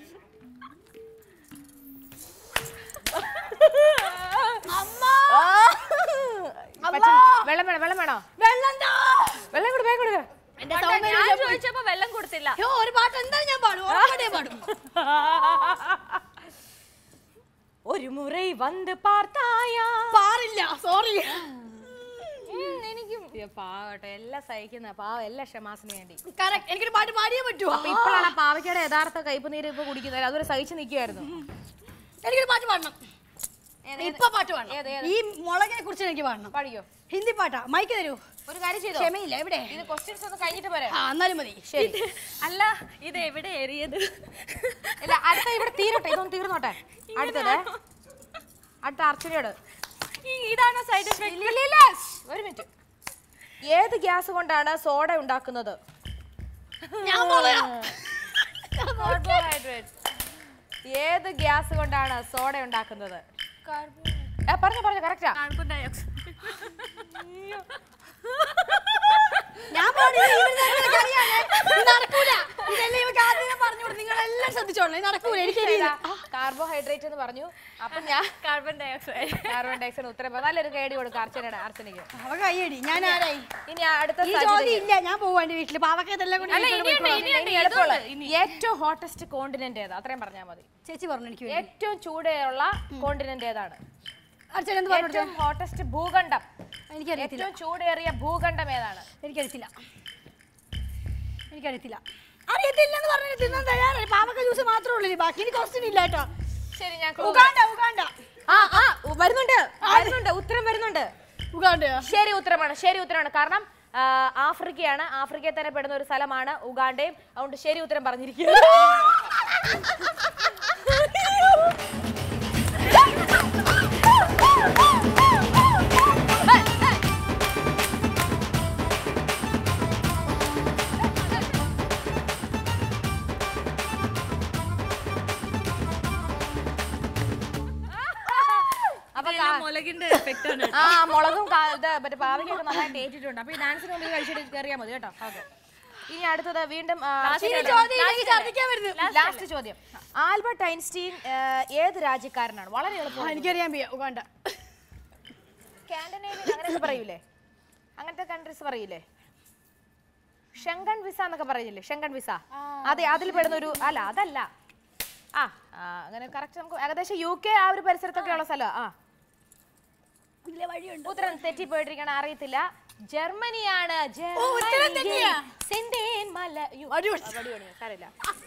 Speaker 1: ആ. പറ്റും. വെള്ളം വേണം വെള്ളം വേണോ
Speaker 4: വെള്ളം താ.
Speaker 1: വെള്ളം കൊടു വേഗം കൊടുക്ക
Speaker 4: എന്റെ
Speaker 2: ഞാൻ
Speaker 4: സൗന്ദര്യം
Speaker 2: ചോദിച്ചപ്പോ വെള്ളം കൊടുത്തില്ല
Speaker 4: അയ്യോ, ഒരു പാട്ട് എന്തായാലും ഞാൻ പാടും ഉറപ്പായിട്ടും പാടും
Speaker 1: ഒരു മുறை வந்து பார்த்தாயா
Speaker 4: പാറില്ല സോറി
Speaker 1: എനിക്കും പാവട്ടെ എല്ലാം സഹിക്കുന്ന പാവം എല്ലാ ക്ഷമാസിന് വേണ്ടി
Speaker 4: കറക്റ്റ് എനിക്കൊരു പാട്ട് പാടിയേ പറ്റുമോ
Speaker 1: അപ്പൊ ഇപ്പോഴാണ് ആ പാവയ്ക്കയുടെ യഥാർത്ഥ കയ്പ് നീര് ഇപ്പൊ കുടിക്കുന്നത് അതുവരെ സഹിച്ചു നിൽക്കുമായിരുന്നു
Speaker 4: എനിക്കൊരു പാട്ട് പാടണം ഇപ്പൊ പാട്ട് പാടണം
Speaker 1: ഏത്, ഏത്?
Speaker 4: ഈ മുളകിനെ കുറിച്ച് എനിക്ക് പാടണം
Speaker 1: പഠിക്കോ
Speaker 4: ഹിന്ദി പാട്ടാ മൈക്ക് തരൂ
Speaker 1: ഒരു കാര്യം ചെയ്തോ
Speaker 4: ക്ഷമയില്ല എവിടെ
Speaker 1: ഇത് ക്വസ്റ്റ്യൻസ് ഒന്ന് കഴിഞ്ഞിട്ട് പോരെ
Speaker 4: ആ എന്നാലും മതി
Speaker 1: ശരി
Speaker 2: അല്ല ഇത് എവിടെ ഏറിയത്
Speaker 1: ഇല്ല അടുത്ത ഇവിടെ തീരട്ടെ ഇതൊന്ന് തീർന്നോട്ടെ അടുത്തത് അടുത്ത അർച്ചനയോട്
Speaker 2: ഇതാണോ സൈഡ് എഫക്ട്
Speaker 1: ഇല്ല, ഇല്ല, ഒരു മിനിറ്റ് ഏത് ഗ്യാസ് കൊണ്ടാണ് സോഡ ഉണ്ടാക്കുന്നത്
Speaker 4: ഞാൻ പറയാം
Speaker 1: കാർബോഹൈഡ്രേറ്റ് ഏത് ഗ്യാസ് കൊണ്ടാണ് സോഡ ഉണ്ടാക്കുന്നത് ഏ, പറഞ്ഞോ പറഞ്ഞോ കറക്റ്റാ
Speaker 2: കാർബൺ ഡയോക്സൈഡ്
Speaker 4: ഞാൻ പാടിയത് ഇവരുടെ നിങ്ങൾക്ക് അറിയാലേ. ഇത് നടക്കൂല ഇതെല്ലാം ഇവർക്ക് ആദ്യമേ പറഞ്ഞു കൊടുത്തു നിങ്ങളെല്ലാം ശ്രദ്ധിച്ചോളൂ ഇത് നടക്കൂല എനിക്കറിയില്ല
Speaker 1: കാർബോഹൈഡ്രേറ്റ് എന്ന് പറഞ്ഞു അപ്പൊ ഞാൻ
Speaker 2: കാർബൺ ഡയോക്സൈഡ്
Speaker 1: കാർബൺ ഡയോക്സൈഡ് ഉത്തരം പറ- നല്ലൊരു കേടി കൊടുക്കും അർച്ചനയുടെ അർച്ചനയ്ക്ക്
Speaker 4: അവ കയ്യടി ഞാൻ ആരായി
Speaker 1: ഇനി അടുത്ത
Speaker 4: ഈ
Speaker 1: സജിതയ്ക്ക്.
Speaker 4: ചോദ്യം ഇല്ല ഞാൻ പോവാ എന്റെ വീട്ടില് പാവക്ക ഇതെല്ലാം കൂടി
Speaker 2: അല്ല,
Speaker 4: വീട്ടിലോട്ട്
Speaker 2: ഇനിയുണ്ട്,
Speaker 4: പോയിക്കോളാം.
Speaker 2: ഇനിയുണ്ട്.
Speaker 1: ഇനി എളുപ്പമുള്ള ഏറ്റവും ഹോട്ടസ്റ്റ് കോണ്ടിനെന്റ് ഏതാ അത്രയും പറഞ്ഞാൽ മതി
Speaker 4: ചേച്ചി പറഞ്ഞു എനിക്ക് വേണ്ടി
Speaker 1: ഏറ്റവും ചൂടുള്ള കോണ്ടിനെന്റ് ഏതാണ്
Speaker 4: അർച്ചന എന്ത് പറഞ്ഞു
Speaker 1: ഏറ്റവും ഹോട്ടസ്റ്റ് ഭൂഖണ്ഡം
Speaker 4: എനിക്കറിയത്തില്ല
Speaker 1: ഏറ്റവും ചൂടേറിയ ഭൂഖണ്ഡം ഏതാണ്
Speaker 4: എനിക്കറിയത്തില്ല എനിക്കറിയത്തില്ല അറിയത്തില്ല എന്ന് പറഞ്ഞു തിന്നാൻ തയ്യാറായി പാവക്ക ജ്യൂസ് മാത്രമേ ഉള്ളൂ ഇനി ബാക്കി എനിക്ക് ക്വസ്റ്റ്യൻ ഇല്ല കേട്ടോ
Speaker 1: ശരി ഞാൻ
Speaker 4: ഉഗാണ്ട ഉഗാണ്ട
Speaker 1: ആ ആ വരുന്നുണ്ട് വരുന്നുണ്ട് ഉത്തരം വരുന്നുണ്ട്
Speaker 4: ഉഗാണ്ടയോ
Speaker 1: ശരി ഉത്തരമാണ് ശരി ഉത്തരമാണ് കാരണം ആ, ആഫ്രിക്കയാണ് ആഫ്രിക്കയിൽ തന്നെ പെടുന്ന ഒരു സ്ഥലമാണ് ഉഗാണ്ടയും അതുകൊണ്ട് ശരി ഉത്തരം പറഞ്ഞിരിക്കുക
Speaker 2: മുളകിന്റെ എഫക്റ്റ് ആണ്
Speaker 1: ആ മുളകും കാ- ഇത് മറ്റേ പാവയ്ക്കൊക്കെ നന്നായിട്ട് ഏറ്റിട്ടുണ്ട് അപ്പൊ ഈ ഡാൻസിന് മുമ്പിൽ കഴിച്ചിട്ട് കയറിയാൽ മതി കേട്ടോ ഓക്കെ ഇനി അടുത്തത് വീണ്ടും ലാസ്റ്റ് ചോദ്യം ആൽബർട്ട് ഐൻസ്റ്റീൻ ആ, ഏത് രാജ്യക്കാരനാണ് വളരെ എളുപ്പം
Speaker 4: എനിക്കറിയാൻ വയ്യ ഉഗാണ്ട
Speaker 1: സ്കാൻഡിനേവിയൻ അങ്ങനെയൊക്കെ പറയൂലേ അങ്ങനത്തെ കൺട്രീസ് പറയൂലേ ഷെങ്കൺ വിസ എന്നൊക്കെ പറയില്ലേ ഷെങ്കൺ വിസ അതെ അതിൽ പെടുന്ന ഒരു അല്ല അതല്ല ആ ആ, അങ്ങനെ കറക്റ്റ് നമുക്ക് ഏകദേശം യു കെ ആ ഒരു പരിസരത്തൊക്കെ ഉള്ള സ്ഥലം ആ ഉത്തരം തെറ്റിപ്പോയിട്ടിരിക്കണ അറിയത്തില്ല ജർമ്മനിയാണ് ജർമ്മനി. സെന്തേൻ മല യ്യോ, വടി പണിയോ, സാരമില്ല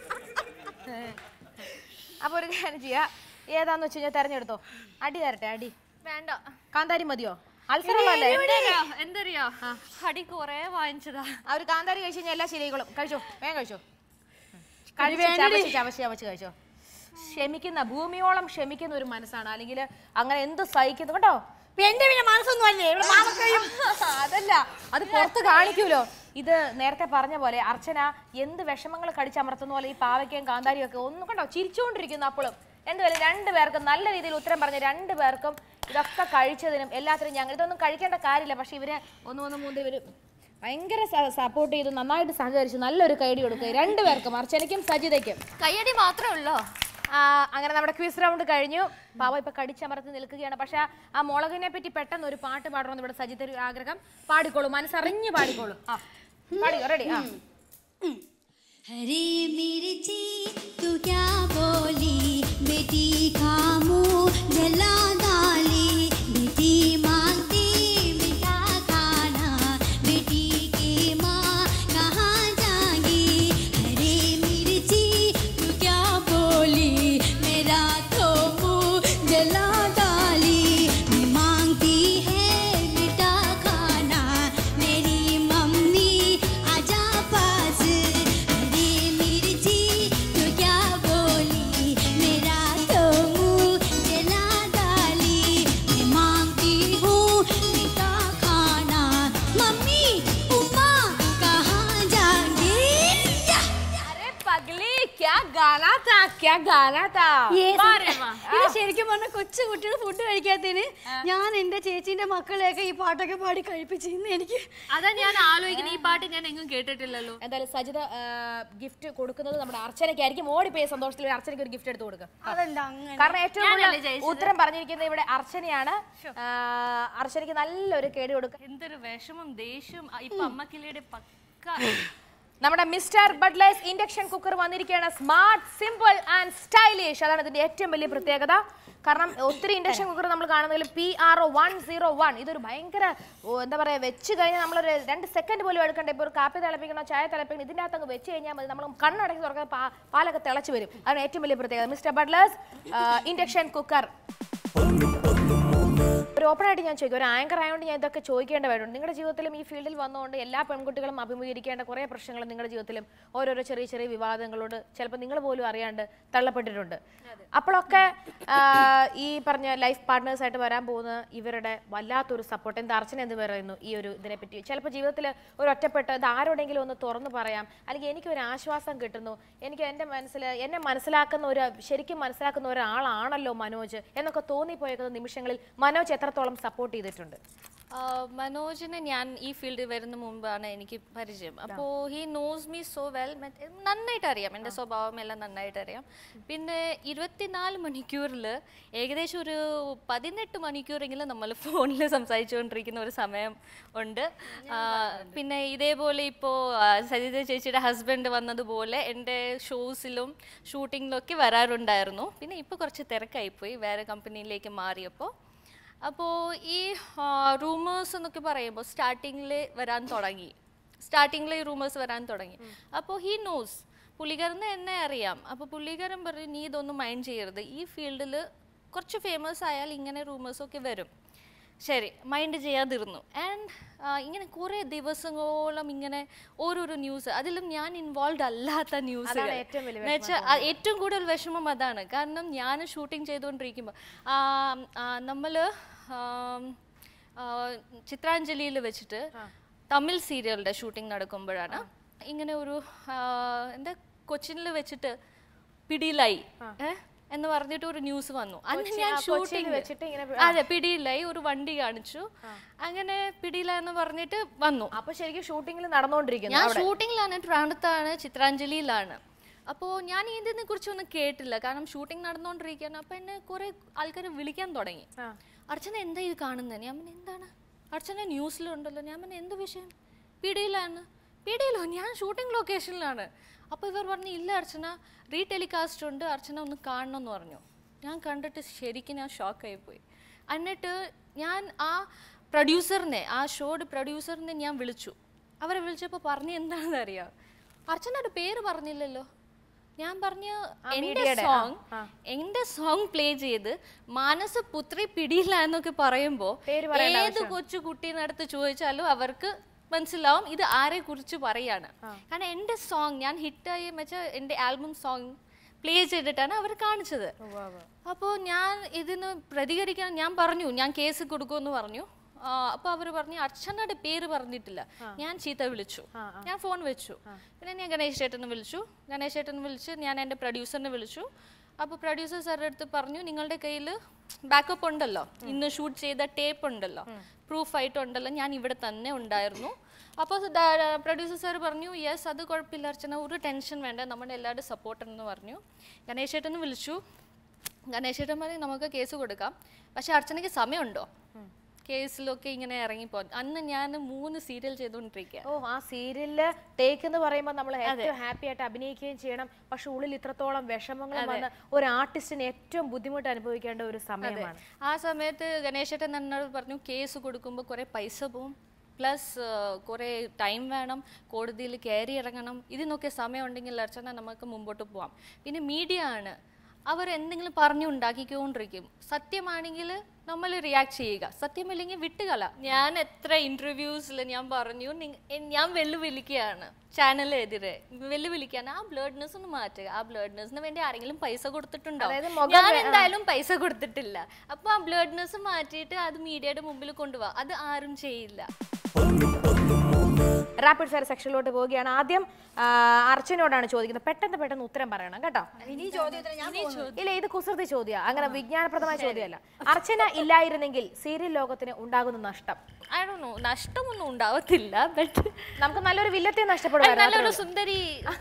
Speaker 1: അപ്പൊ ഒരു കാര്യം ചെയ്യാ ഏതാന്ന് വെച്ച് കഴിഞ്ഞാൽ തെരഞ്ഞെടുത്തോ അടി തരട്ടെ അടി
Speaker 2: വേണ്ട
Speaker 1: കാന്താരി മതിയോ അൾസറുള്ളല്ലേ
Speaker 2: എന്തറിയോ അടി കൊറേ വാങ്ങിച്ചതാ
Speaker 1: ആ ഒരു കാന്താരി കഴിച്ചു കഴിഞ്ഞാൽ എല്ലാം ശരിയായിക്കോളും കഴിച്ചോ വേഗം കഴിച്ചോ കഴിച്ച് ചവച്ച് ചവച്ച് ചവച്ച് കഴിച്ചോ ക്ഷമിക്കുന്ന ഭൂമിയോളം ക്ഷമിക്കുന്ന ഒരു മനസ്സാണ് അല്ലെങ്കിൽ അങ്ങനെ എന്ത് സഹിക്കുന്നു കേട്ടോ
Speaker 4: എന്റെ പിന്നെ മനസ്സൊന്നും അല്ലേ ഇവിടെ മാമക്കയും
Speaker 1: അതല്ല അത് പുറത്ത് കാണിക്കൂലോ ഇത് നേരത്തെ പറഞ്ഞ പോലെ അർച്ചന എന്ത് വിഷമങ്ങൾ കടിച്ചമർത്തുന്ന പോലെ ഈ പാവയ്ക്കയും കാന്താരിയും ഒക്കെ ഒന്നും കണ്ടോ ചിരിച്ചുകൊണ്ടിരിക്കുന്നു അപ്പോഴും എന്തുവല്ല രണ്ടു പേർക്കും നല്ല രീതിയിൽ ഉത്തരം പറഞ്ഞ രണ്ടു പേർക്കും ഇതൊക്കെ കഴിച്ചതിനും എല്ലാത്തിനും ഞങ്ങൾ ഇതൊന്നും കഴിക്കേണ്ട കാര്യമില്ല പക്ഷെ ഇവര് ഒന്നും ഒന്നും മൂന്ന് ഇവര് ഭയങ്കര സപ്പോർട്ട് ചെയ്തു നന്നായിട്ട് സഹകരിച്ചു നല്ലൊരു കൈഡി കൊടുക്കുക രണ്ടുപേർക്കും അർച്ചനയ്ക്കും സജിതയ്ക്കും
Speaker 2: കയ്യടി മാത്രമേ ഉള്ളോ
Speaker 1: ആ, അങ്ങനെ നമ്മുടെ ക്വിസ് റൗണ്ട് കഴിഞ്ഞു പാവ ഇപ്പൊ കടിച്ചമർത്തി നിൽക്കുകയാണ് പക്ഷെ ആ മുളകിനെ പറ്റി പെട്ടെന്ന് ഒരു പാട്ട് പാടണമെന്ന് ഇവിടെ സജിത്ത് ഒരു ആഗ്രഹം പാടിക്കോളൂ മനസ്സറിഞ്ഞ് പാടിക്കോളൂ ആ പാടിയോ റെഡി ആ
Speaker 3: हरे मिर्ची तू क्या बोली बेटी खामू जला डाली बेटी मांगती मीठा खाना बेटी की माँ कहाँ जाएगी हरे मिर्ची तू क्या बोली मेरा तो मुँह जला डाली मैं मांगती है मीठा खाना मेरी मम्मी आजा पास हरे मिर्ची तू क्या बोली मेरा तो मुँह जला डाली मैं मांगती हूँ मीठा खाना मम्मी उमा कहाँ जाएंगे या!
Speaker 1: अरे पगली क्या गाना था क्या गाना था
Speaker 4: ഇത് ശരിക്കും പറഞ്ഞ കൊച്ചു കുട്ടികൾ ഫുഡ് കഴിക്കാത്തതിന് ഞാൻ എന്റെ ചേച്ചീന്റെ മക്കളെയൊക്കെ ഈ പാട്ടൊക്കെ പാടി കഴിപ്പിച്ചിരുന്നു എനിക്ക്
Speaker 2: അതാ ഞാൻ ആലോചിക്കുന്നത് ഈ പാട്ട് ഞാൻ എങ്ങും കേട്ടിട്ടില്ലല്ലോ
Speaker 1: എന്തായാലും സജിത ഗിഫ്റ്റ് കൊടുക്കുന്നത് നമ്മുടെ അർച്ചനയ്ക്കായിരിക്കും ഓടിപ്പോയ സന്തോഷത്തിൽ ഒരു അർച്ചനയ്ക്ക് ഒരു ഗിഫ്റ്റ് എടുത്ത് കൊടുക്കുക
Speaker 4: അതല്ല അങ്ങനെ
Speaker 1: കാരണം ഏറ്റവും കൂടുതൽ ഉത്തരം പറഞ്ഞിരിക്കുന്നത് ഇവിടെ അർച്ചനയാണ് ആ, അർച്ചനയ്ക്ക് നല്ലൊരു കേടി കൊടുക്കുക
Speaker 2: എന്തൊരു വിഷമം ദേഷ്യം ആ, ഇപ്പൊ അമ്മക്കിളിയുടെ പക്ക
Speaker 1: നമ്മുടെ മിസ്റ്റർ ബഡ്ലൈസ് ഇൻഡക്ഷൻ കുക്കർ വന്നിരിക്കുകയാണ് സ്മാർട്ട് സിമ്പിൾ ആൻഡ് സ്റ്റൈലിഷ് അതാണ് ഇതിന്റെ ഏറ്റവും വലിയ പ്രത്യേകത കാരണം ഒത്തിരി ഇൻഡക്ഷൻ കുക്കർ നമ്മൾ കാണുന്നതിൽ P R O one zero one ഇതൊരു ഭയങ്കര ഓ, എന്താ പറയുക വെച്ച് കഴിഞ്ഞാൽ നമ്മളൊരു രണ്ട് സെക്കൻഡ് പോലും എടുക്കണ്ട ഇപ്പോൾ ഒരു കാപ്പി തിളപ്പിക്കണോ ചായ തിളപ്പിക്കണോ ഇതിൻ്റെ അകത്ത് അങ്ങ് വെച്ച് കഴിഞ്ഞാൽ മതി നമ്മൾ കണ്ണടക്കി തുറക്കാൻ പാ പാലൊക്കെ തിളച്ച് വരും അതാണ് ഏറ്റവും വലിയ പ്രത്യേകത മിസ്റ്റർ ബഡ്ലേഴ്സ് ഇൻഡക്ഷൻ കുക്കർ ഒരു ഓപ്പൺ ആയിട്ട് ഞാൻ ചോദിക്കും ഒരു ആങ്കർ ആയതുകൊണ്ട് ഞാൻ ഇതൊക്കെ ചോദിക്കേണ്ട വരുന്നുണ്ട് നിങ്ങളുടെ ജീവിതത്തിലും ഈ ഫീൽഡിൽ വന്നുകൊണ്ട് എല്ലാ പെൺകുട്ടികളും അഭിമുഖീകരിക്കേണ്ട കുറേ പ്രശ്നങ്ങൾ നിങ്ങളുടെ ജീവിതത്തിലും ഓരോരോ ചെറിയ ചെറിയ വിവാദങ്ങളോട് ചിലപ്പോൾ നിങ്ങൾ പോലും അറിയാണ്ട് തള്ളപ്പെട്ടിട്ടുണ്ട് അപ്പോഴൊക്കെ ആ, ഈ പറഞ്ഞ ലൈഫ് പാർട്ട്നേഴ്സായിട്ട് വരാൻ പോകുന്ന ഇവരുടെ വല്ലാത്തൊരു സപ്പോർട്ട് എന്താ അർച്ചന എന്ത് പറയുന്നു ഈ ഒരു ഇതിനെപ്പറ്റി ചിലപ്പോൾ ജീവിതത്തിൽ ഒരു ഒറ്റപ്പെട്ട് ഇത് ആരോടെങ്കിലും ഒന്ന് തുറന്നു പറയാം അല്ലെങ്കിൽ എനിക്കൊരു ആശ്വാസം കിട്ടുന്നു എനിക്ക് എൻ്റെ മനസ്സിൽ എന്നെ മനസ്സിലാക്കുന്ന ഒരു ശരിക്കും മനസ്സിലാക്കുന്ന ഒരാളാണല്ലോ മനോജ് എന്നൊക്കെ തോന്നിപ്പോയേക്കുന്ന നിമിഷങ്ങളിൽ മനോജ് എത്രത്തോളം സപ്പോർട്ട് ചെയ്തിട്ടുണ്ട്
Speaker 2: ആ, മനോജിനെ ഞാൻ ഈ ഫീൽഡിൽ വരുന്ന മുമ്പാണ് എനിക്ക് പരിചയം അപ്പോൾ he knows me so well നന്നായിട്ട് അറിയാം എൻ്റെ സ്വഭാവം എല്ലാം നന്നായിട്ട് അറിയാം പിന്നെ ഇരുപത്തിനാല് മണിക്കൂറിൽ ഏകദേശം ഒരു പതിനെട്ട് മണിക്കൂറെങ്കിലും നമ്മൾ ഫോണിൽ സംസാരിച്ചുകൊണ്ടിരിക്കുന്ന ഒരു സമയം ഉണ്ട് ആ, പിന്നെ ഇതേപോലെ ഇപ്പോൾ സജിത ചേച്ചിയുടെ ഹസ്ബൻഡ് വന്നതുപോലെ എൻ്റെ ഷോസിലും ഷൂട്ടിങ്ങിലൊക്കെ വരാറുണ്ടായിരുന്നു പിന്നെ ഇപ്പോൾ കുറച്ച് തിരക്കായിപ്പോയി വേറെ കമ്പനിയിലേക്ക് മാറിയപ്പോൾ അപ്പോൾ ഈ റൂമേഴ്സ് എന്നൊക്കെ പറയുമ്പോൾ സ്റ്റാർട്ടിങ്ങിൽ വരാൻ തുടങ്ങി സ്റ്റാർട്ടിങ്ങിൽ ഈ റൂമേഴ്സ് വരാൻ തുടങ്ങി അപ്പോൾ ഹീ നോസ് പുള്ളിക്കാരന് എന്നെ അറിയാം അപ്പോൾ പുള്ളിക്കാരൻ പറയും നീ ഇതൊന്നും മൈൻഡ് ചെയ്യരുത് ഈ ഫീൽഡിൽ കുറച്ച് ഫേമസ് ആയാൽ ഇങ്ങനെ റൂമേഴ്സൊക്കെ വരും ശരി മൈൻഡ് ചെയ്യാതിരുന്നു ആൻഡ് ഇങ്ങനെ കുറേ ദിവസങ്ങളോളം ഇങ്ങനെ ഓരോരോ ന്യൂസ് അതിലും ഞാൻ ഇൻവോൾവ് അല്ലാത്ത ന്യൂസ്
Speaker 1: അതാണ് ഏറ്റവും വലിയ
Speaker 2: എന്നുവെച്ചാൽ ആ ഏറ്റവും കൂടുതൽ വിഷമം അതാണ് കാരണം ഞാൻ ഷൂട്ടിംഗ് ചെയ്തുകൊണ്ടിരിക്കുമ്പോൾ നമ്മൾ ചിത്രാഞ്ജലിയിൽ വെച്ചിട്ട് തമിഴ് സീരിയലിൻ്റെ ഷൂട്ടിംഗ് നടക്കുമ്പോഴാണ് ഇങ്ങനെ ഒരു ആ, എന്താ കൊച്ചിനിൽ വെച്ചിട്ട് പിടിയിലായി ഏ എന്ന് പറഞ്ഞിട്ട് ഒരു ന്യൂസ് വന്നു അന്ന്
Speaker 1: കൊച്ചി-
Speaker 2: ഞാൻ
Speaker 1: ആ, കൊച്ചിയിൽ
Speaker 2: ഷൂട്ടിംഗ്
Speaker 1: വെച്ചിട്ട് ഇങ്ങനെ
Speaker 2: അതെ പിടിയില്ലായി ഒരു വണ്ടി കാണിച്ചു അങ്ങനെ പിടിയില്ല എന്ന് പറഞ്ഞിട്ട് വന്നു
Speaker 1: അപ്പൊ ശരിക്കും ഷൂട്ടിങ്ങിൽ നടന്നുകൊണ്ടിരിക്കുന്നു
Speaker 2: ഞാൻ
Speaker 1: അവിടെ.
Speaker 2: ഷൂട്ടിങ്ങിലാണ് ട്രാണ്ടത്താണ് ചിത്രാഞ്ജലിയിലാണ് അപ്പോൾ ഞാൻ ഇതിനെ കുറിച്ചൊന്നും കേട്ടില്ല കാരണം ഷൂട്ടിംഗ് നടന്നുകൊണ്ടിരിക്കുകയാണ് അപ്പോൾ എന്നെ കുറേ ആൾക്കാർ വിളിക്കാൻ തുടങ്ങി അർച്ചന എന്താ ഇത് കാണുന്നത് ഞാൻ പറഞ്ഞു എന്താണ് അർച്ചന ന്യൂസിലുണ്ടല്ലോ ഞാൻ പറഞ്ഞു എന്ത് വിഷയം പിടിയിലാണ് പിടിയിലോ ഞാൻ ഷൂട്ടിംഗ് ലൊക്കേഷനിലാണ് അപ്പോൾ ഇവർ പറഞ്ഞു ഇല്ല അർച്ചന റീ ടെലികാസ്റ്റ് ഉണ്ട് അർച്ചന ഒന്ന് കാണണം എന്ന് പറഞ്ഞു ഞാൻ കണ്ടിട്ട് ശരിക്കും ഞാൻ ഷോക്കായി പോയി എന്നിട്ട് ഞാൻ ആ പ്രൊഡ്യൂസറിനെ ആ ഷോയുടെ പ്രൊഡ്യൂസറിനെ ഞാൻ വിളിച്ചു അവരെ വിളിച്ചപ്പോൾ പറഞ്ഞു എന്താണെന്ന് അറിയാം അർച്ചനയുടെ പേര് പറഞ്ഞില്ലല്ലോ ഞാൻ പറഞ്ഞ എന്റെ സോങ് എന്റെ സോങ് പ്ലേ ചെയ്ത് മാനസപുത്രി പിടിയില്ല എന്നൊക്കെ പറയുമ്പോ
Speaker 1: പേര് പറയേണ്ട
Speaker 2: ഏത് കൊച്ചു കുട്ടീനടുത്ത് ചോദിച്ചാലും അവർക്ക് മനസ്സിലാവും ഇത് ആരെ കുറിച്ച് പറയാണ് കാരണം എന്റെ സോങ് ഞാൻ ഹിറ്റായി വെച്ചാൽ എന്റെ ആൽബം സോങ് പ്ലേ ചെയ്തിട്ടാണ് അവർ കാണിച്ചത് അപ്പോൾ ഞാൻ ഇതിന് പ്രതികരിക്കാൻ ഞാൻ പറഞ്ഞു ഞാൻ കേസ് കൊടുക്കുമെന്ന് പറഞ്ഞു അപ്പോൾ അവർ പറഞ്ഞു അർച്ചനയുടെ പേര് പറഞ്ഞിട്ടില്ല ഞാൻ ചീത്ത വിളിച്ചു ഞാൻ ഫോൺ വെച്ചു പിന്നെ ഞാൻ ഗണേഷ് ചേട്ടനെ വിളിച്ചു ഗണേഷ് ചേട്ടനെ വിളിച്ച് ഞാൻ എൻ്റെ പ്രൊഡ്യൂസറിനെ വിളിച്ചു അപ്പോൾ പ്രൊഡ്യൂസർ സാറിൻ്റെ അടുത്ത് പറഞ്ഞു നിങ്ങളുടെ കയ്യിൽ ബാക്കപ്പ് ഉണ്ടല്ലോ ഇന്ന് ഷൂട്ട് ചെയ്ത ടേപ്പ് ഉണ്ടല്ലോ പ്രൂഫ് ആയിട്ടുണ്ടല്ലോ ഞാൻ ഇവിടെ തന്നെ ഉണ്ടായിരുന്നു അപ്പോൾ പ്രൊഡ്യൂസർ സാർ പറഞ്ഞു യെസ് അത് കുഴപ്പമില്ല അർച്ചന ഒരു ടെൻഷൻ വേണ്ട നമ്മുടെ എല്ലാവരുടെ സപ്പോർട്ട് എന്ന് പറഞ്ഞു ഗണേഷ് ചേട്ടനെ വിളിച്ചു ഗണേഷ് ചേട്ടൻ പറഞ്ഞു നമുക്ക് കേസ് കൊടുക്കാം പക്ഷെ അർച്ചനയ്ക്ക് സമയമുണ്ടോ കേസിലൊക്കെ ഇങ്ങനെ ഇറങ്ങിപ്പോ അന്ന് ഞാൻ മൂന്ന് സീരിയൽ ചെയ്തുകൊണ്ടിരിക്കുക
Speaker 1: ഓ ആ സീരിയലില് ടേക്ക് എന്ന് പറയുമ്പോൾ നമ്മൾ ഏറ്റവും ഹാപ്പി ആയിട്ട് അഭിനയിക്കുകയും ചെയ്യണം പക്ഷെ ഉള്ളിൽ ഇത്രത്തോളം വിഷമങ്ങൾ വന്ന് ഒരു ആർട്ടിസ്റ്റിന് ഏറ്റവും ബുദ്ധിമുട്ട് അനുഭവിക്കേണ്ട ഒരു സമയമാണ്
Speaker 2: ആ സമയത്ത് ഗണേശേട്ടൻ എന്നോട് പറഞ്ഞു കേസ് കൊടുക്കുമ്പോൾ കുറേ പൈസ പോവും പ്ലസ് കുറേ ടൈം വേണം കോടതിയിൽ കയറി ഇറങ്ങണം ഇതിനൊക്കെ സമയമുണ്ടെങ്കിൽ അർച്ചന നമുക്ക് മുമ്പോട്ട് പോവാം പിന്നെ മീഡിയ ആണ് അവർ എന്തെങ്കിലും പറഞ്ഞു ഉണ്ടാക്കിക്കൊണ്ടിരിക്കും സത്യമാണെങ്കിൽ നമ്മൾ റിയാക്ട് ചെയ്യുക സത്യമില്ലെങ്കിൽ വിട്ടുകള ഞാൻ എത്ര ഇന്റർവ്യൂസിൽ ഞാൻ പറഞ്ഞു നിങ്ങ- എ- ഞാൻ വെല്ലുവിളിക്കുകയാണ് ചാനലിനെതിരെ വെല്ലുവിളിക്കാണ് ആ ബ്ലഡ്നെസ് ഒന്ന് മാറ്റുക ആ ബ്ലഡ്നെസ്സിന് വേണ്ടി ആരെങ്കിലും പൈസ കൊടുത്തിട്ടുണ്ടോ
Speaker 1: അതായത് മുഖം
Speaker 2: ഞാൻ
Speaker 1: വേ- ആ.
Speaker 2: എന്തായാലും പൈസ കൊടുത്തിട്ടില്ല അപ്പൊ ആ ബ്ലഡ്നെസ് മാറ്റിയിട്ട് അത് മീഡിയയുടെ മുമ്പിൽ കൊണ്ടുപോവാ അത് ആരും ചെയ്യില്ല
Speaker 1: റാപ്പിഡ് ഫയർ സെക്ഷനിലോട്ട് പോവുകയാണ് ആദ്യം ആ, അർച്ചനയോടാണ് ചോദിക്കുന്നത് പെട്ടെന്ന് പെട്ടെന്ന് ഉത്തരം പറയണം കേട്ടോ
Speaker 4: ഇനി ചോദ്യത്തിന് ഞാൻ
Speaker 1: ഇല്ല ഇത് കുസൃതി ചോദ്യ അങ്ങനെ വിജ്ഞാനപ്രദമായ ചോദ്യമല്ല അർച്ചന ഇല്ലായിരുന്നെങ്കിൽ സീരിയൽ ലോകത്തിന് ഉണ്ടാകുന്ന നഷ്ടം
Speaker 2: ഐ ഡോ നോ നഷ്ടമൊന്നും ഉണ്ടാവത്തില്ല ബട്ട്
Speaker 1: നമുക്ക് നല്ലൊരു വില്ലത്തെ നഷ്ടപ്പെടുമായിരുന്നു
Speaker 2: നല്ലൊരു സുന്ദരി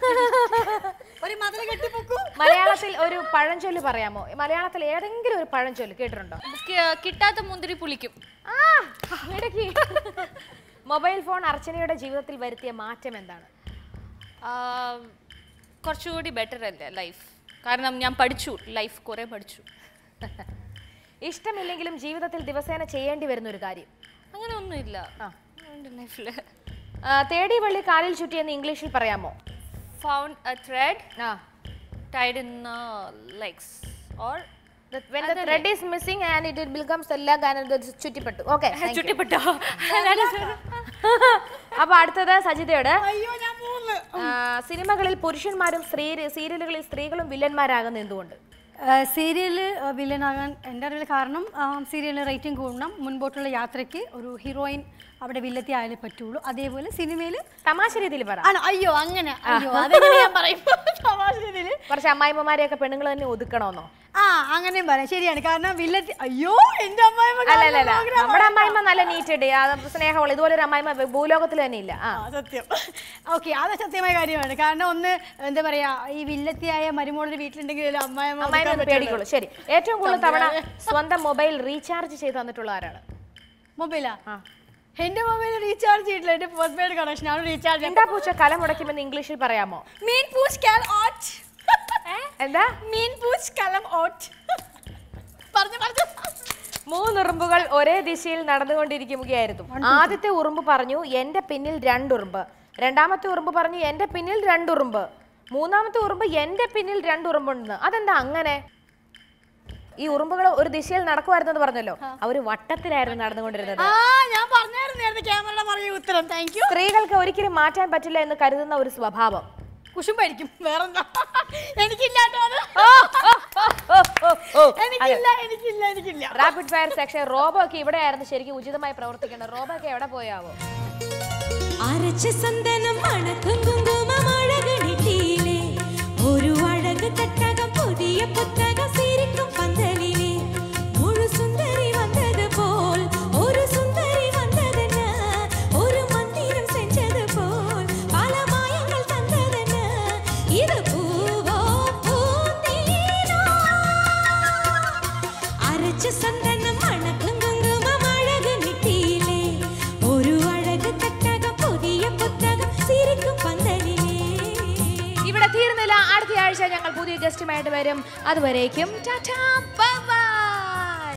Speaker 4: ഒരു മതിൽ കെട്ടിപ്പൊക്കൂ
Speaker 1: മലയാളത്തിൽ ഒരു പഴഞ്ചൊല്ല് പറയാമോ മലയാളത്തിൽ ഏതെങ്കിലും ഒരു പഴഞ്ചൊല്ല് കേട്ടിട്ടുണ്ടോ
Speaker 2: കി- കിട്ടാത്ത മുന്തിരി പുളിക്കും
Speaker 1: ആ ഇടയ്ക്ക് മൊബൈൽ ഫോൺ അർച്ചനയുടെ ജീവിതത്തിൽ വരുത്തിയ മാറ്റം എന്താണ്
Speaker 2: ആ, കുറച്ചുകൂടി ബെറ്റർ അല്ലേ ലൈഫ് കാരണം ഞാൻ പഠിച്ചു ലൈഫ് കുറെ പഠിച്ചു
Speaker 1: ഇഷ്ടമില്ലെങ്കിലും ജീവിതത്തിൽ ദിവസേന ചെയ്യേണ്ടി വരുന്ന ഒരു കാര്യം
Speaker 2: അങ്ങനെ ഒന്നുമില്ല എൻ്റെ ലൈഫിൽ
Speaker 1: ആ, തേടി വള്ളി കാലിൽ ചുറ്റിയെന്ന് ഇംഗ്ലീഷിൽ പറയാമോ
Speaker 2: found a thread
Speaker 1: a
Speaker 2: tied in legs or
Speaker 1: The- when the thread is missing and it becomes the leg and it is ചുറ്റിപ്പെട്ടു ഓക്കെ
Speaker 2: ചുറ്റിപ്പെട്ടോ
Speaker 1: അപ്പൊ അടുത്തത് സജിതയോട്
Speaker 4: അയ്യോ ഞാൻ മൂന്ന്
Speaker 1: ആ, സിനിമകളിൽ പുരുഷന്മാരും സ്ത്രീ സീരിയലുകളിൽ സ്ത്രീകളും വില്ലന്മാരാകുന്ന എന്തുകൊണ്ട്
Speaker 4: സീരിയല് വില്ലനാകാൻ എൻ്റെ അറിവിൽ കാരണം സീരിയലിന് റേറ്റിംഗ് കൂടണം മുൻപോട്ടുള്ള യാത്രയ്ക്ക് ഒരു ഹീറോയിൻ അവിടെ വില്ലത്തി ആയാലേ പറ്റുള്ളൂ അതേപോലെ സിനിമയിൽ
Speaker 1: തമാശ രീതിയിൽ പറ
Speaker 4: ആണോ അയ്യോ അങ്ങനെ അയ്യോ അതെങ്ങനെ ഞാൻ പറയും തമാശ രീതിയിൽ
Speaker 1: കുറച്ച് അമ്മായിമ്മമാരെയൊക്കെ പെണ്ണുങ്ങൾ തന്നെ ഒതുക്കണമെന്നോ
Speaker 4: ആ അങ്ങനെയും പറയാം ശരിയാണ് കാരണം വില്ലത്തി അയ്യോ എൻ്റെ അമ്മായിമ്മ
Speaker 1: അല്ല അല്ല അല്ല
Speaker 4: കാരണം program
Speaker 1: നമ്മുടെ അമ്മായിമ്മ നല്ല നീറ്റ് സ്നേഹമുള്ള ഇതുപോലെ ഒരു അമ്മായിമ്മ ഭൂലോകത്തിൽ തന്നെ ഇല്ല ആ
Speaker 4: ആ, സത്യം ഓക്കെ അത് സത്യമായ കാര്യമാണ് കാരണം ഒന്ന് എന്താ പറയാ ഈ വില്ലത്തിയായ മരുമോളൊരു വീട്ടിലുണ്ടെങ്കിൽ അമ്മായിമ്മ
Speaker 1: അമ്മായിമ്മ ഒന്ന് പേടിക്കുള്ളൂ ശരി ഏറ്റവും കൂടുതൽ തവണ സ്വന്തം മൊബൈൽ റീചാർജ് ചെയ്ത് തന്നിട്ടുള്ള ആരാണ്
Speaker 4: മൊബൈലാ എന്റെ മൊബൈൽ റീചാർജ് ചെയ്തിട്ടില്ല എന്റെ പോസ്റ്റ് പെയ്ഡ് കണക്ഷൻ ആണ് റീചാർജ്
Speaker 1: എന്താ പൂച്ച കല മുടക്കുമെന്ന് ഇംഗ്ലീഷിൽ പറയാമോ
Speaker 4: മീൻ പൂച്ച് കാൽ ഓട്ട്
Speaker 1: എന്താ
Speaker 4: മീൻ പൂച്ച് കലം ഓട്ട് പറഞ്ഞു പറഞ്ഞു
Speaker 1: മൂന്നുറുമ്പുകൾ ഒരേ ദിശയിൽ നടന്നുകൊണ്ടിരിക്കുകയായിരുന്നു ആദ്യത്തെ ഉറുമ്പ് പറഞ്ഞു എന്റെ പിന്നിൽ രണ്ടുറുമ്പ് രണ്ടാമത്തെ ഉറുമ്പ് പറഞ്ഞു എന്റെ പിന്നിൽ രണ്ടുറുമ്പ് മൂന്നാമത്തെ ഉറുമ്പ് എന്റെ പിന്നിൽ രണ്ടുറുമ്പുണ്ടെന്ന് അതെന്താ അങ്ങനെ ഈ ഉറുമ്പുകൾ ഒരു ദിശയിൽ നടക്കുമായിരുന്നു എന്ന് പറഞ്ഞല്ലോ അവര് വട്ടത്തിലായിരുന്നു നടന്നുകൊണ്ടിരുന്നത്
Speaker 4: ആ ഞാൻ പറഞ്ഞായിരുന്നു നേരത്തെ ക്യാമറയുടെ പറയൂ ഉത്തരം താങ്ക് യു
Speaker 1: സ്ത്രീകൾക്ക് ഒരിക്കലും മാറ്റാൻ പറ്റില്ല എന്ന് കരുതുന്ന ഒരു സ്വഭാവം
Speaker 4: കുശുമ്പായിരിക്കും വേറെന്താ എനിക്കില്ലാട്ടോ അത് എനിക്കില്ല എനിക്കില്ല എനിക്കില്ല
Speaker 1: റാപ്പിഡ് ഫയർ സെക്ഷൻ റോബോ ഒക്കെ ഇവിടെ ആയിരുന്നു ശരിക്കും ഉചിതമായി പ്രവർത്തിക്കേണ്ടത് റോബോ ഒക്കെ എവിടെ പോയാവോ
Speaker 6: അരച്ച സന്തനം മണക്കും കുങ്കുമം അഴകണിട്ടീലേ ഒരു അഴക് തട്ടകം പുതിയ പുത്തക സീ
Speaker 1: ആയിട്ട് വരും അതുവരേക്കും ടാറ്റാ ബൈ